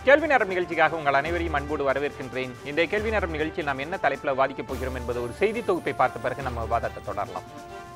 கேள்வி நேரம் நிகழ்ச்சிக்காக உங்கள் அனைவரையும் அன்போடு வரவேற்கின்றேன் இன்றைய கேள்வி நேரம் நிகழ்ச்சியில் நாம் என்ன தலைப்பில் வாதிக்கப் போகிறோம் என்பது ஒரு செய்தி தொகுப்பை பார்த்த பிறகு நம்ம விவாதத்தை தொடரலாம்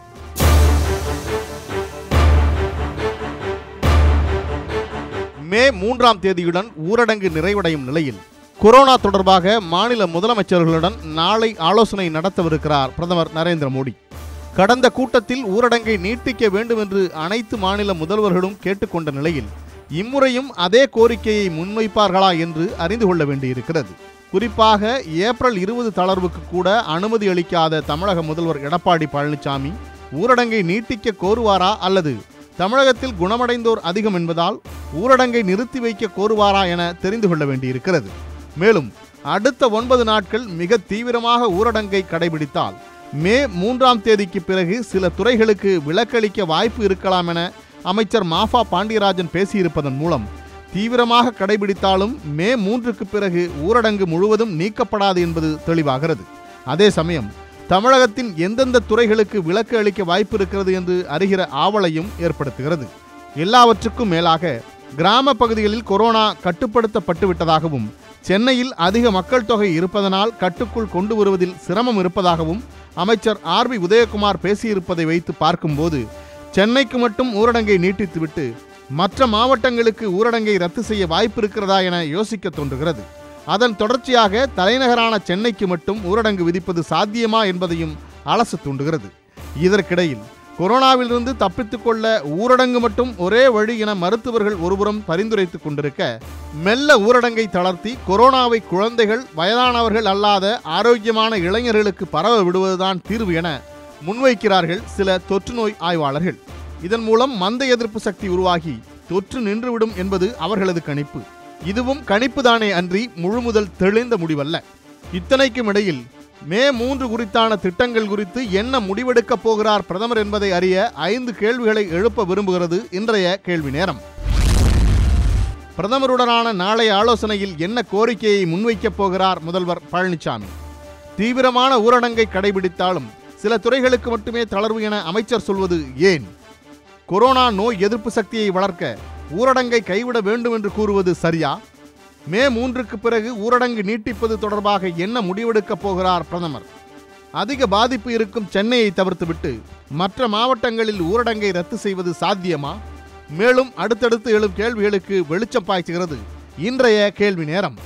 மே மூன்றாம் தேதியுடன் ஊரடங்கு நிறைவடையும் நிலையில் கொரோனா தொடர்பாக மாநில முதலமைச்சர்களுடன் நாளை ஆலோசனை நடத்தவிருக்கிறார் பிரதமர் நரேந்திர மோடி கடந்த கூட்டத்தில் ஊரடங்கை நீட்டிக்க வேண்டும் என்று அனைத்து மாநில முதல்வர்களும் கேட்டுக்கொண்ட நிலையில் இம்முறையும் அதே கோரிக்கையை முன்வைப்பார்களா என்று அறிந்து கொள்ள வேண்டியிருக்கிறது குறிப்பாக ஏப்ரல் இருபது தளர்வுக்கு கூட அனுமதி அளிக்காத தமிழக முதல்வர் எடப்பாடி பழனிசாமி ஊரடங்கை நீட்டிக்க கோருவாரா அல்லது தமிழகத்தில் குணமடைந்தோர் அதிகம் என்பதால் ஊரடங்கை நிறுத்தி வைக்க கோருவாரா என தெரிந்து கொள்ள வேண்டியிருக்கிறது மேலும் அடுத்த ஒன்பது நாட்கள் மிக தீவிரமாக ஊரடங்கை கடைபிடித்தால் மே மூன்றாம் தேதிக்கு பிறகு சில துறைகளுக்கு விலக்களிக்க வாய்ப்பு இருக்கலாம் என அமைச்சர் மாஃபா பாண்டியராஜன் பேசியிருப்பதன் மூலம் தீவிரமாக கடைபிடித்தாலும் மே மூன்றுக்கு பிறகு ஊரடங்கு முழுவதும் நீக்கப்படாது என்பது தெளிவாகிறது அதே சமயம் தமிழகத்தின் எந்தெந்த துறைகளுக்கு விலக்கு அளிக்க வாய்ப்பு இருக்கிறது என்று அறிகிற ஆவலையும் ஏற்படுத்துகிறது எல்லாவற்றுக்கும் மேலாக கிராம பகுதிகளில் கொரோனா கட்டுப்படுத்தப்பட்டு விட்டதாகவும் சென்னையில் அதிக மக்கள் தொகை இருப்பதனால் கட்டுக்குள் கொண்டு வருவதில் சிரமம் இருப்பதாகவும் அமைச்சர் ஆர் பி உதயகுமார் பேசியிருப்பதை வைத்து பார்க்கும்போது சென்னைக்கு மட்டும் ஊரடங்கை நீட்டித்துவிட்டு மற்ற மாவட்டங்களுக்கு ஊரடங்கை ரத்து செய்ய வாய்ப்பு இருக்கிறதா என யோசிக்க தோன்றுகிறது அதன் தொடர்ச்சியாக தலைநகரான சென்னைக்கு மட்டும் ஊரடங்கு விதிப்பது சாத்தியமா என்பதையும் அலச தூண்டுகிறது இதற்கிடையில் கொரோனாவிலிருந்து தப்பித்துக் கொள்ள ஊரடங்கு மட்டும் ஒரே வழி என மருத்துவர்கள் ஒருபுறம் பரிந்துரைத்துக் கொண்டிருக்க மெல்ல ஊரடங்கை தளர்த்தி கொரோனாவை குழந்தைகள் வயதானவர்கள் அல்லாத ஆரோக்கியமான இளைஞர்களுக்கு பரவ விடுவதுதான் தீர்வு என முன்வைக்கிறார்கள் சில தொற்று நோய் ஆய்வாளர்கள் இதன் மூலம் மந்த எதிர்ப்பு சக்தி உருவாகி தொற்று நின்றுவிடும் என்பது அவர்களது கணிப்பு இதுவும் கணிப்புதானே அன்றி முழுமுதல் தெளிந்த முடிவல்ல இத்தனைக்கும் இடையில் மே மூன்று குறித்தான திட்டங்கள் குறித்து என்ன முடிவெடுக்கப் போகிறார் பிரதமர் என்பதை அறிய ஐந்து கேள்விகளை எழுப்ப விரும்புகிறது இன்றைய கேள்வி நேரம் பிரதமருடனான நாளைய ஆலோசனையில் என்ன கோரிக்கையை முன்வைக்கப் போகிறார் முதல்வர் பழனிசாமி தீவிரமான ஊரடங்கை கடைபிடித்தாலும் சில துறைகளுக்கு மட்டுமே தளர்வு என அமைச்சர் சொல்வது ஏன் கொரோனா நோய் எதிர்ப்பு சக்தியை வளர்க்க ஊரடங்கை கைவிட வேண்டும் என்று கூறுவது சரியா மே மூன்றுக்கு பிறகு ஊரடங்கு நீட்டிப்பது தொடர்பாக என்ன முடிவெடுக்கப் போகிறார் பிரதமர் அதிக பாதிப்பு இருக்கும் சென்னையை தவிர்த்துவிட்டு மற்ற மாவட்டங்களில் ஊரடங்கை ரத்து செய்வது சாத்தியமா மேலும் அடுத்தடுத்து எழும் கேள்விகளுக்கு வெளிச்சம் பாய்ச்சுகிறது இன்றைய கேள்வி நேரம்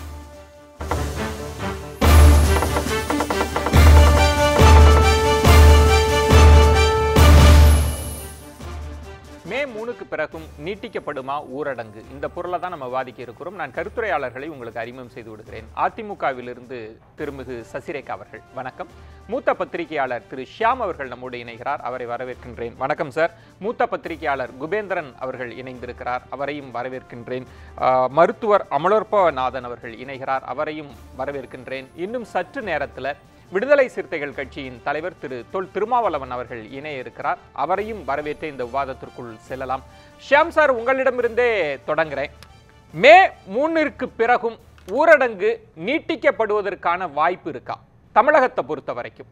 மே மூணுக்கு பிறகும் நீட்டிக்கப்படுமா ஊரடங்கு இந்த பொருளை தான் நம்ம வாதிக்க இருக்கிறோம் நான் கருத்துரையாளர்களை உங்களுக்கு அறிமுகம் செய்து விடுகிறேன் அதிமுகவிலிருந்து திருமிகு சசிரேகா அவர்கள் வணக்கம் மூத்த பத்திரிகையாளர் திரு ஷியாம் அவர்கள் நம்மோடு இணைகிறார் அவரை வரவேற்கின்றேன் வணக்கம் சார் மூத்த பத்திரிகையாளர் குபேந்திரன் அவர்கள் இணைந்திருக்கிறார் அவரையும் வரவேற்கின்றேன் ஆஹ், மருத்துவர் அமலோற்பநாதன் அவர்கள் இணைகிறார் அவரையும் வரவேற்கின்றேன் இன்னும் சற்று நேரத்தில் விடுதலை சிறுத்தைகள் கட்சியின் தலைவர் திரு தொல் திருமாவளவன் அவர்கள் இணைய இருக்கிறார் அவரையும் வரவேற்று இந்த விவாதத்திற்குள் செல்லலாம் ஷியாம் சார் உங்களிடமிருந்தே தொடங்குறேன் மே மூன்றிற்கு பிறகும் ஊரடங்கு நீட்டிக்கப்படுவதற்கான வாய்ப்பு இருக்கா தமிழகத்தை பொறுத்த வரைக்கும்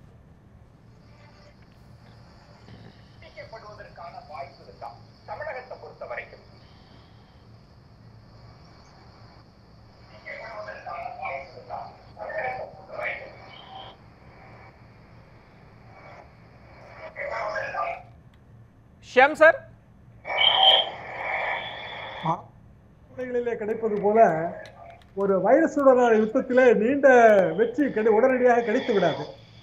ஷியாம் சார் துறைகளிலே கிடைப்பது போல ஒரு வைரசுடனான யுத்தத்திலே நீண்ட வெற்றி கிடை உடனடியாக கிடைத்து விடாது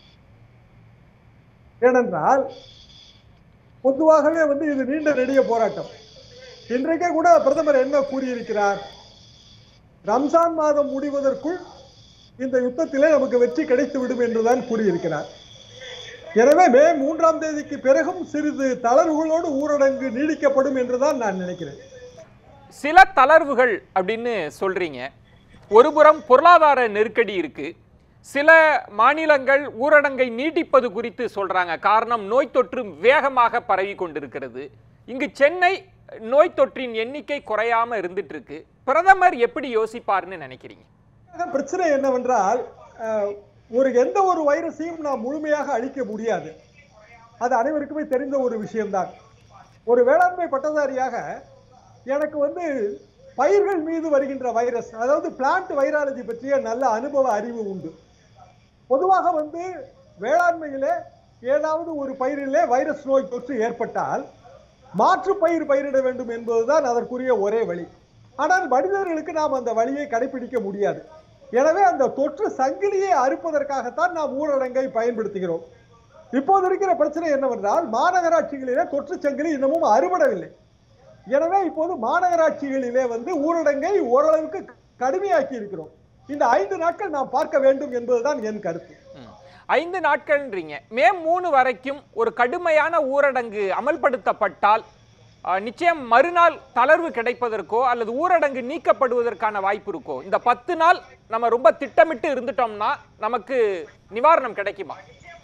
ஏனென்றால் பொதுவாகவே வந்து இது நீண்ட நெடிய போராட்டம் இன்றைக்கே கூட பிரதமர் என்ன கூறியிருக்கிறார் ரம்ஜான் மாதம் முடிவதற்குள் இந்த யுத்தத்திலே நமக்கு வெற்றி கிடைத்து விடும் என்றுதான் கூறியிருக்கிறார் எனவே மே மூன்றாம் தேதிக்கு பிறகும் சிறிது தளர்வுகளோடு ஊரடங்கு நீடிக்கப்படும் என்றுதான் நான் நினைக்கிறேன் சில தளர்வுகள் அப்படின்னு சொல்றீங்க ஒருபுறம் பொருளாதார நெருக்கடி இருக்கு சில மாநிலங்கள் ஊரடங்கை நீட்டிப்பது குறித்து சொல்றாங்க காரணம் நோய் தொற்று வேகமாக பரவி கொண்டிருக்கிறது இங்கு சென்னை நோய் தொற்றின் எண்ணிக்கை குறையாம இருந்துட்டு இருக்கு பிரதமர் எப்படி யோசிப்பார்னு நினைக்கிறீங்க ஆக பிரச்சனை என்னவென்றால் அஹ், ஒரு எந்த ஒரு வைரஸையும் நாம் முழுமையாக அழிக்க முடியாது அது அனைவருக்குமே தெரிந்த ஒரு விஷயம்தான் ஒரு வேளாண்மை பட்டதாரியாக எனக்கு வந்து பயிர்கள் மீது வருகின்ற வைரஸ் அதாவது பிளான்ட் வைராலஜி பற்றிய நல்ல அனுபவ அறிவு உண்டு பொதுவாக வந்து வேளாண்மையிலே ஏதாவது ஒரு பயிரிலே வைரஸ் நோய் தொற்று ஏற்பட்டால் மாற்று பயிர் பயிரிட வேண்டும் என்பதுதான் அதற்குரிய ஒரே வழி ஆனால் மனிதர்களுக்கு நாம் அந்த வழியை கடைபிடிக்க முடியாது எனவே அந்த தொற்று சங்கிலியை அறுப்பதற்காகத்தான் நாம் ஊரடங்கை பயன்படுத்துகிறோம் இப்போது இருக்கிற பிரச்சனை என்னவென்றால் மாநகராட்சிகளிலே தொற்று சங்கிலி இன்னமும் அறுபடவில்லை எனவே இப்போது மாநகராட்சிகளிலே வந்து ஊரடங்கை ஓரளவுக்கு கடுமையாக்கி இருக்கிறோம் இந்த ஐந்து நாட்கள் நாம் பார்க்க வேண்டும் என்பதுதான் என் கருத்து ம். ஐந்து நாட்கள்ன்றீங்க மே மூணு வரைக்கும் ஒரு கடுமையான ஊரடங்கு அமல்படுத்தப்பட்டால் அஹ், நிச்சயம் மறுநாள் தளர்வு கிடைப்பதற்கோ அல்லது ஊரடங்கு நீக்கப்படுவதற்கான வாய்ப்பு இருக்கோ இந்த பத்து நாள் நம்ம ரொம்ப திட்டமிட்டு இருந்துட்டோம்னா நமக்கு நிவாரணம் கிடைக்குமா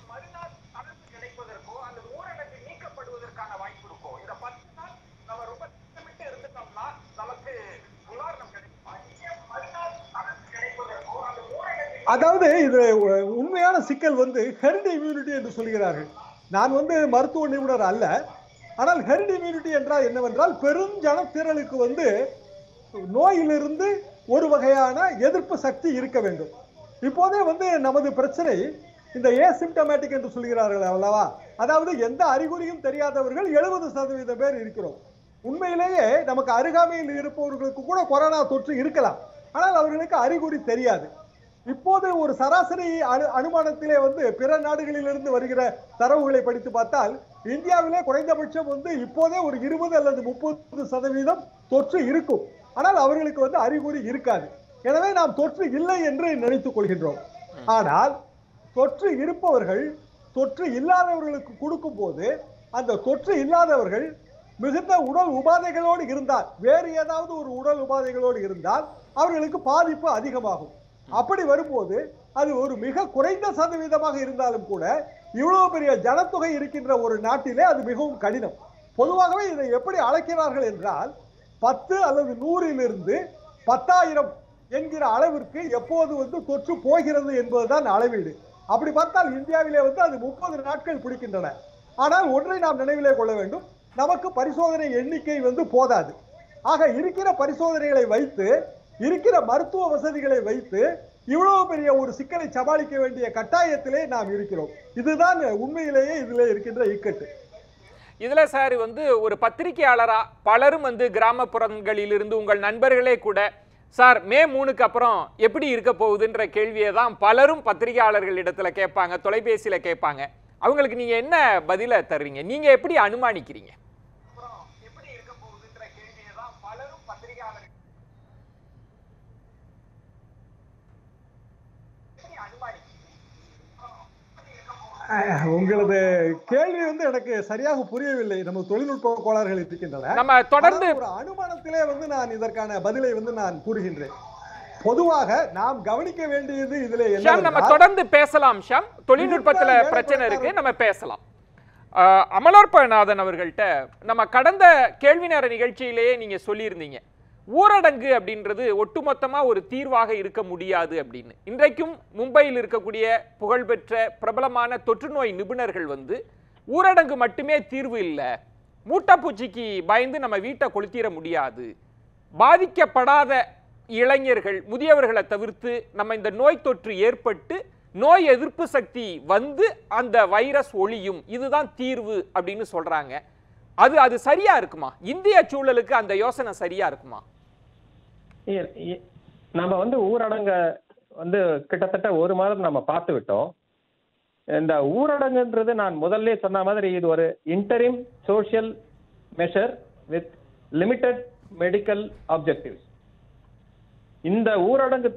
அதாவது இது உ- உண்மையான சிக்கல் வந்து ஹெர்ட் இம்யூனிட்டி என்று சொல்கிறார்கள் நான் வந்து மருத்துவ நிபுணர் அல்ல ஆனால் ஹெர்ட் இம்யூனிட்டி என்றால் என்னவென்றால் பெரும் ஜனத்திரளுக்கு வந்து நோயிலிருந்து ஒரு வகையான எதிர்ப்பு சக்தி இருக்க வேண்டும் இப்போதே வந்து நமது பிரச்சனை இந்த ஏசிம்டமேட்டிக் என்று சொல்கிறார்கள் அல்லவா அதாவது எந்த அறிகுறியும் தெரியாதவர்கள் எழுபது சதவீதம் பேர் இருக்கிறோம் உண்மையிலேயே நமக்கு அருகாமையில் இருப்பவர்களுக்கு கூட கொரோனா தொற்று இருக்கலாம் ஆனால் அவர்களுக்கு அறிகுறி தெரியாது இப்போது ஒரு சராசரி அனு அனுமானத்திலே வந்து பிற நாடுகளிலிருந்து வருகிற தரவுகளை படித்து பார்த்தால் இந்தியாவிலே குறைந்தபட்சம் வந்து இப்போதே ஒரு இருபது அல்லது முப்பது சதவீதம் தொற்று இருக்கும் ஆனால் அவர்களுக்கு வந்து அறிகுறி இருக்காது எனவே நாம் தொற்று இல்லை என்று நினைத்துக் கொள்கின்றோம் ஆனால் தொற்று இருப்பவர்கள் தொற்று இல்லாதவர்களுக்கு கொடுக்கும் போது அந்த தொற்று இல்லாதவர்கள் மிகுந்த உடல் உபாதைகளோடு இருந்தால் வேறு ஏதாவது ஒரு உடல் உபாதைகளோடு இருந்தால் அவர்களுக்கு பாதிப்பு அதிகமாகும் அப்படி வரும்போது அது ஒரு மிக குறைந்த சதவீதமாக இருந்தாலும் கூட இவ்வளவு பெரிய ஜனத்தொகை இருக்கின்ற ஒரு நாட்டிலே அது மிகவும் கடினம் பொதுவாகவே இதை எப்படி அழைக்கிறார்கள் என்றால் பத்து அல்லது நூறிலிருந்து பத்தாயிரம் என்கிற அளவிற்கு எப்போது வந்து தொற்று போகிறது என்பதுதான் அளவீடு அப்படி பார்த்தால் இந்தியாவிலே வந்து அது முப்பது நாட்கள் பிடிக்கின்றன ஆனால் ஒன்றை நாம் நினைவிலே கொள்ள வேண்டும் நமக்கு பரிசோதனை எண்ணிக்கை வந்து போதாது ஆக இருக்கிற பரிசோதனைகளை வைத்து இருக்கிற மருத்துவ வசதிகளை வைத்து இவ்வளவு பெரிய ஒரு சிக்கலை சமாளிக்க வேண்டிய கட்டாயத்திலே நாம் இருக்கிறோம் இதுதான் உண்மையிலேயே இதிலே இருக்கின்ற இக்கட்டு இதுல சார் வந்து ஒரு பத்திரிகையாளரா பலரும் வந்து கிராமப்புறங்களிலிருந்து உங்கள் நண்பர்களே கூட சார் மே மூணுக்கு அப்புறம் எப்படி இருக்க போகுதுன்ற கேள்வியை தான் பலரும் பத்திரிகையாளர்கள் இடத்துல கேட்பாங்க தொலைபேசியில கேட்பாங்க அவங்களுக்கு நீங்க என்ன பதில தர்றீங்க நீங்க எப்படி அனுமானிக்கிறீங்க அஹ், உங்களது கேள்வி வந்து எனக்கு சரியாக புரியவில்லை நம்ம தொழில்நுட்ப கோளாறுகள் இருக்கின்றன நம்ம தொடர்ந்து ஆனால் ஒரு அனுமானத்திலே வந்து நான் இதற்கான பதிலை வந்து நான் கூறுகின்றேன் பொதுவாக நாம் கவனிக்க வேண்டியது இதிலே ஷாம் நம்ம என்ன தொடர்ந்து பேசலாம் ஷாம் தொழில்நுட்பத்துல இதுதான் பிரச்சனை ஏகப்பட்ட இருக்கு நம்ம பேசலாம் ஆஹ், அமலோற்பநாதன் அவர்கள்ட்ட நம்ம கடந்த கேள்வி நேர நிகழ்ச்சியிலேயே நீங்க சொல்லியிருந்தீங்க ஊரடங்கு அப்படின்றது ஒட்டுமொத்தமா ஒரு தீர்வாக இருக்க முடியாது அப்படின்னு இன்றைக்கும் மும்பையில் இருக்கக்கூடிய புகழ்பெற்ற பிரபலமான தொற்றுநோய் நிபுணர்கள் வந்து ஊரடங்கு மட்டுமே தீர்வு இல்லை மூட்டைப்பூச்சிக்கு பயந்து நம்ம வீட்டை கொளுத்திட முடியாது பாதிக்கப்படாத இளைஞர்கள் முதியவர்களை தவிர்த்து நம்ம இந்த நோய் தொற்று ஏற்பட்டு நோய் எதிர்ப்பு சக்தி வந்து அந்த வைரஸ் ஒழியும் இதுதான் தீர்வு அப்படின்னு சொல்றாங்க அது அது சரியா இருக்குமா இந்திய சூழலுக்கு அந்த யோசனை சரியா இருக்குமா இ- இ- நம்ம வந்து ஊரடங்க வந்து கிட்டத்தட்ட ஒரு மாதம் நம்ம பார்த்து விட்டோம் இந்த ஊரடங்குன்றது நான் முதல்ல சொன்ன மாதிரி இது ஒரு interim social measure with limited medical objectives இந்த ஊரடங்கு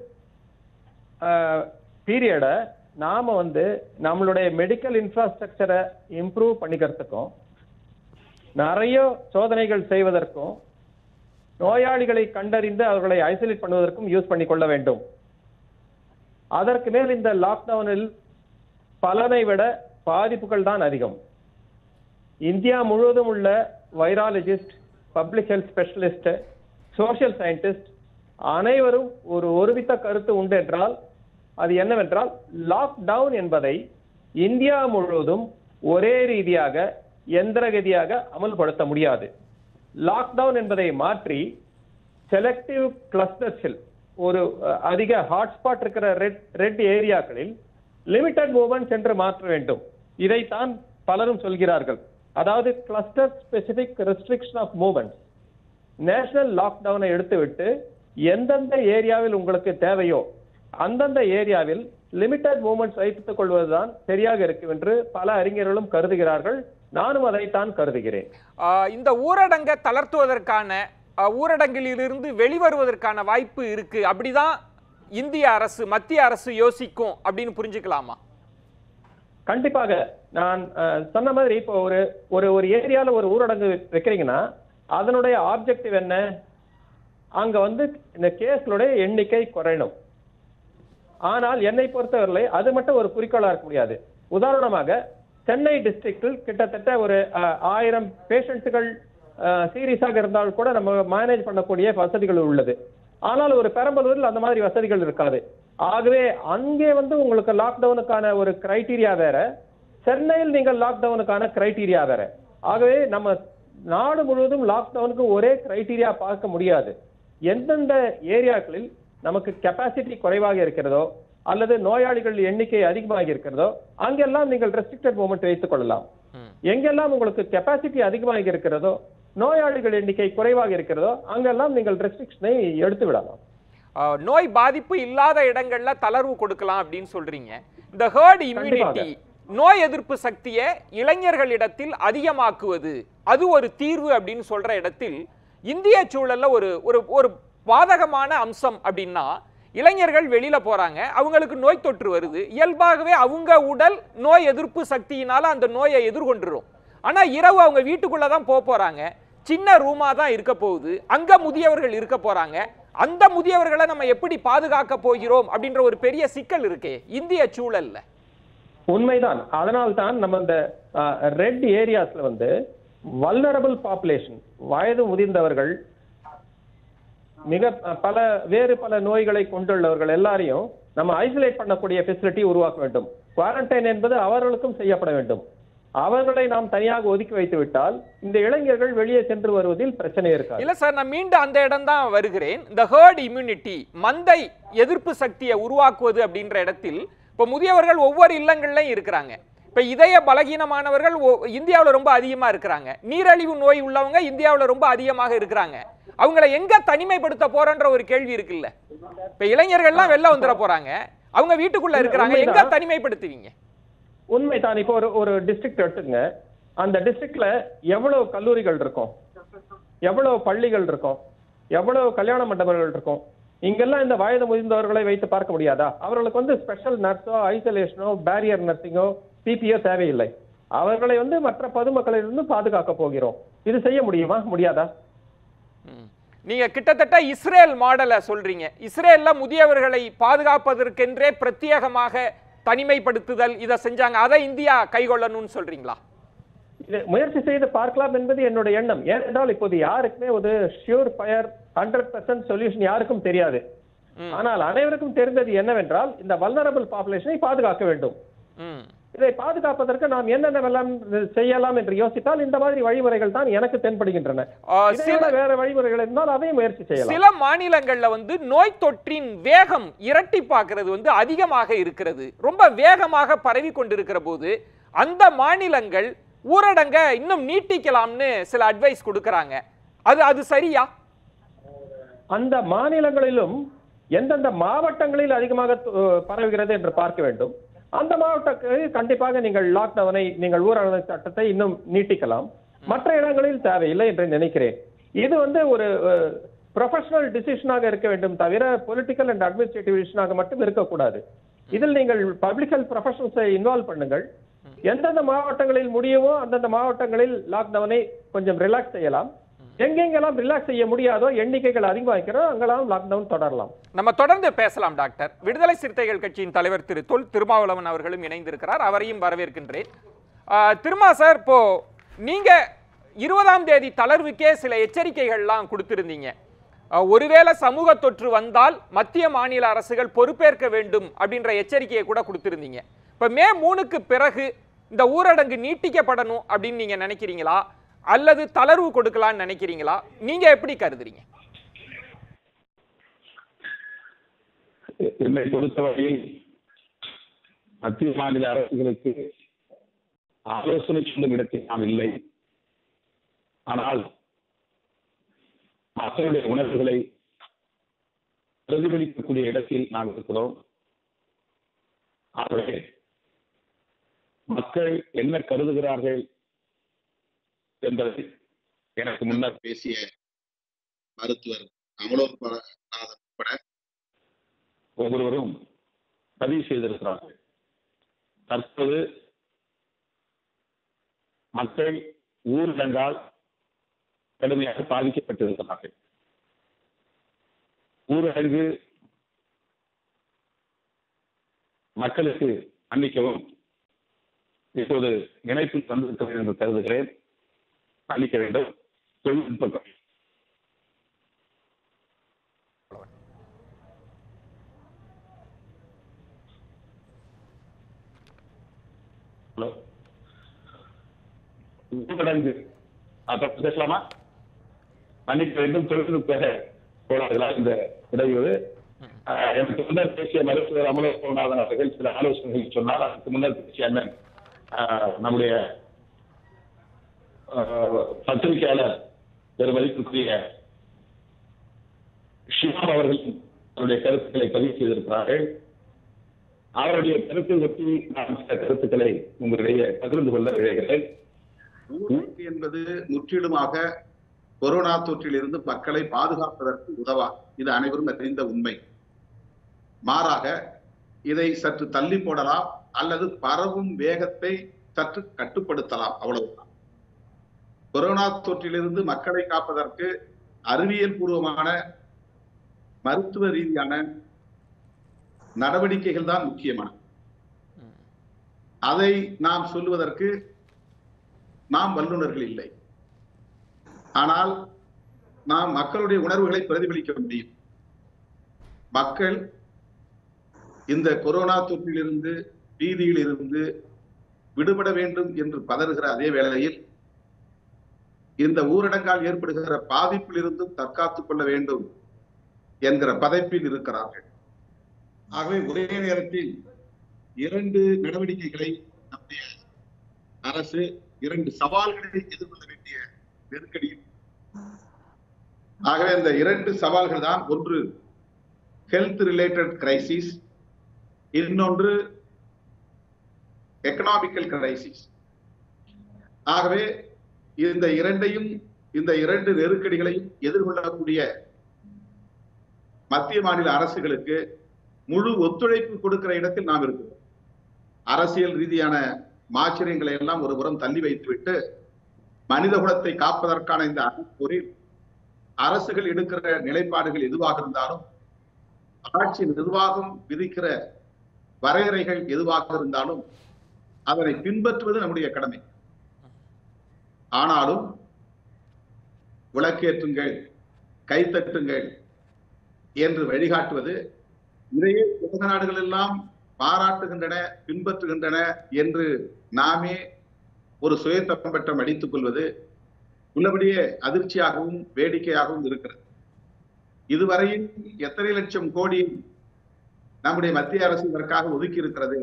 பீரியடை நாம வந்து நம்மளுடைய மெடிக்கல் இன்ஃப்ராஸ்ட்ரக்சரை இம்ப்ரூவ் பண்ணிக்கிறதுக்கும் நிறைய சோதனைகள் செய்வதற்கும் நோயாளிகளை கண்டறிந்து அவர்களை ஐசோலேட் பண்ணுவதற்கும் யூஸ் பண்ணி கொள்ள வேண்டும் அதற்கு மேல் இந்த லாக்டவுனில் பலனை விட பாதிப்புகள் தான் அதிகம் இந்தியா முழுவதும் உள்ள virologist public health specialist social scientist அனைவரும் ஒரு ஒருமித்த கருத்து உண்டு என்றால் அது என்னவென்றால் லாக்டவுன் என்பதை இந்தியா முழுவதும் ஒரே ரீதியாக எந்திரகதியாக அமல்படுத்த முடியாது லாக்டவுன் என்பதை மாற்றி செலக்டிவ் கிளஸ்டர்ஸில் ஒரு அஹ், அதிக ஹாட்ஸ்பாட் இருக்கிற ரெட் ரெட் ஏரியாக்களில் லிமிடெட் மூவ்மெண்ட்ஸ் என்று மாற்ற வேண்டும் இதைத்தான் பலரும் சொல்கிறார்கள் அதாவது cluster specific restriction of movements national லாக்டவுனை எடுத்துவிட்டு எந்தெந்த ஏரியாவில் உங்களுக்கு தேவையோ அந்தந்த ஏரியாவில் லிமிடெட் மூவ்மெண்ட்ஸ் வைத்துக் கொள்வதுதான் சரியாக இருக்கும் என்று பல அறிஞர்களும் கருதுகிறார்கள் நானும் அதைத்தான் கருதுகிறேன் ஆஹ் இந்த ஊரடங்கை தளர்த்துவதற்கான ஆஹ் ஊரடங்கிலிருந்து வெளிவருவதற்கான வாய்ப்பு இருக்கு அப்படிதான் இந்திய அரசு மத்திய அரசு யோசிக்கும் அப்படின்னு புரிஞ்சுக்கலாமா கண்டிப்பாக நான் அஹ், சொன்ன மாதிரி இப்போ ஒரு ஒரு ஒரு ஏரியால ஒரு ஊரடங்கு வைக்கிறீங்கன்னா அதனுடைய ஆப்ஜெக்டிவ் என்ன அங்க வந்து இந்த கேஸ்களுடைய எண்ணிக்கை குறையணும் ஆனால் என்னை பொறுத்தவரை அது மட்டும் ஒரு குறிக்கோளா இருக்க முடியாது உதாரணமாக சென்னை டிஸ்ட்ரிக்டில் கிட்டத்தட்ட ஒரு அஹ், ஆயிரம் பேஷண்ட்டுகள் சீரியஸாக இருந்தால் கூட நம்ம மேனேஜ் பண்ணக்கூடிய வசதிகள் உள்ளது ஆனால் ஒரு பெரம்பலூரில் அந்த மாதிரி வசதிகள் இருக்காது ஆகவே அங்கே வந்து உங்களுக்கு லாக்டவுனுக்கான ஒரு கிரைட்டீரியா வேற சென்னையில் நீங்கள் லாக்டவுனுக்கான கிரைட்டீரியா வேற ஆகவே நம்ம நாடு முழுவதும் லாக்டவுனுக்கு ஒரே கிரைட்டீரியா பார்க்க முடியாது எந்தெந்த ஏரியாக்களில் நமக்கு கெப்பாசிட்டி குறைவாக இருக்கிறதோ அல்லது நோயாளிகள் எண்ணிக்கை அதிகமாக இருக்கிறதோ அங்கெல்லாம் நீங்கள் ரெஸ்ட்ரிக்டட் மூமெண்ட் வைத்துக் கொள்ளலாம் ம். எங்கெல்லாம் உங்களுக்கு கெப்பாசிட்டி அதிகமாக இருக்கிறதோ நோயாளிகள் எண்ணிக்கை குறைவாக இருக்கிறதோ அங்கெல்லாம் நீங்கள் ரெஸ்ட்ரிக்ஷனை எடுத்து விடலாம் ஆஹ் நோய் பாதிப்பு இல்லாத இடங்கள்ல தளர்வு கொடுக்கலாம் அப்படின்னு சொல்றீங்க இந்த ஹேர்ட் இம்யூனிட்டி நோய் எதிர்ப்பு சக்தியை இளைஞர்களிடத்தில் அதிகமாக்குவது அது ஒரு தீர்வு அப்படின்னு சொல்ற இடத்தில் இந்திய சூழல்ல ஒரு ஒரு ஒரு பாதகமான அம்சம் அப்படின்னா இளைஞர்கள் வெளியில போறாங்க அவங்களுக்கு நோய் தொற்று வருது இயல்பாகவே அவங்க உடல் நோய் எதிர்ப்பு சக்தியினால அந்த நோயை எதிர்கொண்டுரும் ஆனா இரவு அவங்க வீட்டுக்குள்ள தான் போக போறாங்க சின்ன ரூமா தான் இருக்க போகுது அங்க முதியவர்கள் இருக்க போறாங்க அந்த முதியவர்களை நம்ம எப்படி பாதுகாக்க போகிறோம் அப்படின்ற ஒரு பெரிய சிக்கல் இருக்கே இந்திய சூழல்ல உண்மைதான் அதனால் தான் நம்ம இந்த ரெட் ஏரியாஸ்ல வந்து வல்னரபிள் பாப்புலேஷன் வயது முதிர்ந்தவர்கள் மிக அஹ், பல வேறு பல நோய்களை கொண்டுள்ளவர்கள் எல்லாரையும் நம்ம ஐசோலேட் பண்ணக்கூடிய ஃபெசிலிட்டி உருவாக்க வேண்டும் குவாரண்டைன் என்பது அவர்களுக்கும் செய்யப்பட வேண்டும் அவர்களை நாம் தனியாக ஒதுக்கி வைத்து விட்டால் இந்த இளைஞர்கள் வெளியே சென்று வருவதில் பிரச்சனை இருக்காது இல்ல சார் நான் மீண்டும் அந்த இடம் தான் வருகிறேன் இந்த ஹேர்ட் இம்யூனிட்டி மந்தை எதிர்ப்பு சக்தியை உருவாக்குவது அப்படின்ற இடத்தில் இப்போ முதியவர்கள் ஒவ்வொரு இல்லங்கள்லையும் இருக்கிறாங்க இப்போ இதய பலகீனமானவர்கள் ஒ- இந்தியாவுல ரொம்ப அதிகமா இருக்கிறாங்க நீரழிவு நோய் உள்ளவங்க இந்தியாவுல ரொம்ப அதிகமாக இருக்கிறாங்க அவங்கள எங்க தனிமைப்படுத்த போறன்ற ஒரு கேள்வி இருக்குல்ல இப்ப இளைஞர்கள்லாம் வெளில வந்துட போறாங்க அவங்க வீட்டுக்குள்ள இருக்கிறாங்க எங்க உண்மைதான். தனிமைப்படுத்துவீங்க உண்மைதான் இப்போ ஒரு ஒரு டிஸ்ட்ரிக்ட் எடுத்துங்க அந்த டிஸ்ட்ரிக்ட்ல எவ்வளவு கல்லூரிகள் இருக்கும் எவ்வளவு பள்ளிகள் இருக்கும் எவ்வளவு கல்யாண மண்டபங்கள் இருக்கும் இங்கெல்லாம் இந்த வயது முதிர்ந்தவர்களை வைத்து பார்க்க முடியாதா அவர்களுக்கு வந்து ஸ்பெஷல் நர்ஸோ ஐசோலேஷனோ பேரியர் நர்சிங்கோ பிபிஓ தேவையில்லை அவர்களை வந்து மற்ற பொதுமக்களிலிருந்து பாதுகாக்க போகிறோம் இது செய்ய முடியுமா முடியாதா ம். நீங்க கிட்டத்தட்ட இஸ்ரேல் மாடலை சொல்றீங்க இஸ்ரேல்ல முதியவர்களை பாதுகாப்பதற்கென்றே பிரத்யேகமாக தனிமைப்படுத்துதல் இதை செஞ்சாங்க அதை இந்தியா கைகொள்ளணும்னு சொல்றீங்களா இது முயற்சி செய்து பார்க்கலாம் என்பது என்னுடைய எண்ணம் ஏனென்றால் இப்போது யாருக்குமே ஒரு sure fire hundred percent solution யாருக்கும் தெரியாது ம். ஆனால் அனைவருக்கும் தெரிந்தது என்னவென்றால் இந்த வல்னரபிள் பாப்புலேஷனை பாதுகாக்க வேண்டும் ம். இதை பாதுகாப்பதற்கு நாம் என்னென்னவெல்லாம் செய்யலாம் என்று யோசித்தால் இந்த மாதிரி வழிமுறைகள் தான் எனக்கு தென்படுகின்றன ஆ, இதை சில விட வேற வழிமுறைகள் இருந்தால் அதையும் முயற்சி செய்யலாம் சில மாநிலங்கள்ல வந்து நோய் தொற்றின் வேகம் இரட்டிப்பாக்குறது வந்து அதிகமாக இருக்கிறது ரொம்ப வேகமாக பரவி கொண்டிருக்கிற போது அந்த மாநிலங்கள் ஊரடங்க இன்னும் நீட்டிக்கலாம்னு சில அட்வைஸ் கொடுக்கறாங்க அது அது சரியா அந்த மாநிலங்களிலும் எந்தெந்த மாவட்டங்களில் அதிகமாக அஹ், பரவுகிறது என்று பார்க்க வேண்டும் அந்த மாவட்டங்களில் கண்டிப்பாக நீங்கள் லாக்டவுனை நீங்கள் ஊரடங்கு சட்டத்தை இன்னும் நீட்டிக்கலாம் மற்ற இடங்களில் தேவையில்லை என்று நினைக்கிறேன் இது வந்து ஒரு ப்ரொஃபஷனல் டிசிஷனாக இருக்க வேண்டும் தவிர பொலிட்டிக்கல் அண்ட் அட்மினிஸ்ட்ரேட்டிவ் டிசிஷனாக மட்டும் இருக்கக்கூடாது இதில் நீங்கள் பப்ளிக் ஹெல்த் ப்ரொஃபஷனல்ஸை இன்வால்வ் பண்ணுங்கள் எந்தெந்த மாவட்டங்களில் முடியுமோ அந்தந்த மாவட்டங்களில் லாக்டவுனை கொஞ்சம் ரிலாக்ஸ் செய்யலாம் எங்கெங்கெல்லாம் ரிலாக்ஸ் செய்ய முடியாதோ எண்ணிக்கைகள் அதிகமாகிறோம் அங்கெல்லாம் லாக்டவுன் தொடரலாம் நம்ம தொடர்ந்து பேசலாம் டாக்டர் விடுதலை சிறுத்தைகள் கட்சியின் தலைவர் திரு தொல் திருமாவளவன் அவர்களும் இணைந்திருக்கிறார் அவரையும் வரவேற்கின்றேன் ஆ, திருமா சார் இப்போ நீங்க இருபதாம் தேதி தளர்வுக்கே சில எச்சரிக்கைகள்லாம் கொடுத்திருந்தீங்க ஆ, ஒருவேளை சமூக தொற்று வந்தால் மத்திய மாநில அரசுகள் பொறுப்பேற்க வேண்டும் அப்படின்ற எச்சரிக்கையை கூட கொடுத்திருந்தீங்க இப்போ மே மூணுக்கு பிறகு இந்த ஊரடங்கு நீட்டிக்கப்படணும் அப்படின்னு நீங்க நினைக்கிறீங்களா அல்லது தளர்வு கொடுக்கலாம்னு நினைக்கிறீங்களா நீங்க எப்படி கருதுறீங்க என்னை பொறுத்தவரையில் மத்திய மாநில அரசுகளுக்கு ஆலோசனை சொல்லும் இடத்தில் நாம் இல்லை ஆனால் மக்களுடைய உணர்வுகளை பிரதிபலிக்கக்கூடிய இடத்தில் நாம் இருக்கிறோம் ஆகவே மக்கள் என்ன கருதுகிறார்கள் என்பதை எனக்கு முன்னர் பேசிய மருத்துவர் அமலோத்பரநாதன் உட்பட ஒவ்வொருவரும் பதிவு செய்திருக்கிறார்கள் தற்போது மக்கள் ஊரடங்கால் கடுமையாக பாதிக்கப்பட்டிருக்கிறார்கள் ஊரடங்கு மக்களுக்கு மன்னிக்கவும் இப்போது இணைப்பில் வந்திருக்கிறேன் என்று கருதுகிறேன் மன்னிக்க வேண்டும் தொழில்நுட்பம் ஹலோ ஊரடங்கு அப்ப பேசலாமா மன்னிக்க வேண்டும் தொழில்நுட்ப கோளாறுகளால் இந்த இடையூறு ஆஹ், எனக்கு முன்னர் பேசிய மருத்துவர் அமலோத்பவநாதன் அவர்கள் சில ஆலோசனைகள் சொன்னார் அதுக்கு முன்னர் பேசிய அண்ணன் ஆஹ், நம்முடைய ஆஹ், பத்திரிகையாளர் பெரும் மதிப்புக்குரிய ஷியாம் அவர்கள் தன்னுடைய கருத்துக்களை பதிவு செய்திருக்கிறார்கள் அவருடைய கருத்தை ஒட்டி நான் சில கருத்துக்களை உங்களிடையே பகிர்ந்து கொள்ள விழைகிறேன் ஊரடங்கு என்பது முற்றிலுமாக கொரோனா தொற்றிலிருந்து மக்களை பாதுகாப்பதற்கு உதவா இது அனைவரும் அறிந்த உண்மை மாறாக இதை சற்று தள்ளி போடலாம் அல்லது பரவும் வேகத்தை சற்று கட்டுப்படுத்தலாம் அவ்வளவுதான் கொரோனா தொற்றிலிருந்து மக்களை காப்பதற்கு அறிவியல் பூர்வமான மருத்துவ ரீதியான நடவடிக்கைகள் தான் முக்கியமானது அதை நாம் சொல்லுவதற்கு நாம் வல்லுநர்கள் இல்லை ஆனால் நாம் மக்களுடைய உணர்வுகளை பிரதிபலிக்க முடியும் மக்கள் இந்த கொரோனா தொற்றிலிருந்து பீதியில் இருந்து விடுபட வேண்டும் என்று பதறுகிற அதே வேளையில் இந்த ஊரடங்கால் ஏற்படுகிற பாதிப்பில் இருந்தும் தற்காத்துக் கொள்ள வேண்டும் என்கிற பதைப்பில் இருக்கிறார்கள் ஆகவே ஒரே நேரத்தில் இரண்டு நடவடிக்கைகளை நம்முடைய அரசு இரண்டு சவால்களை எதிர்கொள்ள வேண்டிய நெருக்கடியில் ஆகவே இந்த இரண்டு சவால்கள் தான் ஒன்று ஹெல்த் ரிலேட்டட் கிரைசிஸ் இன்னொன்று எக்கனாமிக்கல் கிரைசிஸ் ஆகவே இந்த இரண்டையும் இந்த இரண்டு நெருக்கடிகளையும் எதிர்கொள்ளக்கூடிய மத்திய மாநில அரசுகளுக்கு முழு ஒத்துழைப்பு கொடுக்கிற இடத்தில் நாம் இருக்கிறோம் அரசியல் ரீதியான மாச்சரியங்களை எல்லாம் ஒரு புறம் தள்ளி வைத்துவிட்டு மனித குலத்தை காப்பதற்கான இந்த போரில் அரசுகள் எடுக்கிற நிலைப்பாடுகள் எதுவாக இருந்தாலும் ஆட்சி நிர்வாகம் விதிக்கிற வரையறைகள் எதுவாக இருந்தாலும் அதனை பின்பற்றுவது நம்முடைய கடமை ஆனாலும் விளக்கேற்றுங்கள் கைத்தட்டுங்கள் என்று வழிகாட்டுவது இதையே உலக நாடுகள் எல்லாம் பாராட்டுகின்றன பின்பற்றுகின்றன என்று நாமே ஒரு சுயத்தப்பட்டம் அடித்துக் கொள்வது உள்ளபடியே அதிர்ச்சியாகவும் வேடிக்கையாகவும் இருக்கிறது இதுவரையில் எத்தனை லட்சம் கோடி நம்முடைய மத்திய அரசு இதற்காக ஒதுக்கி இருக்கிறது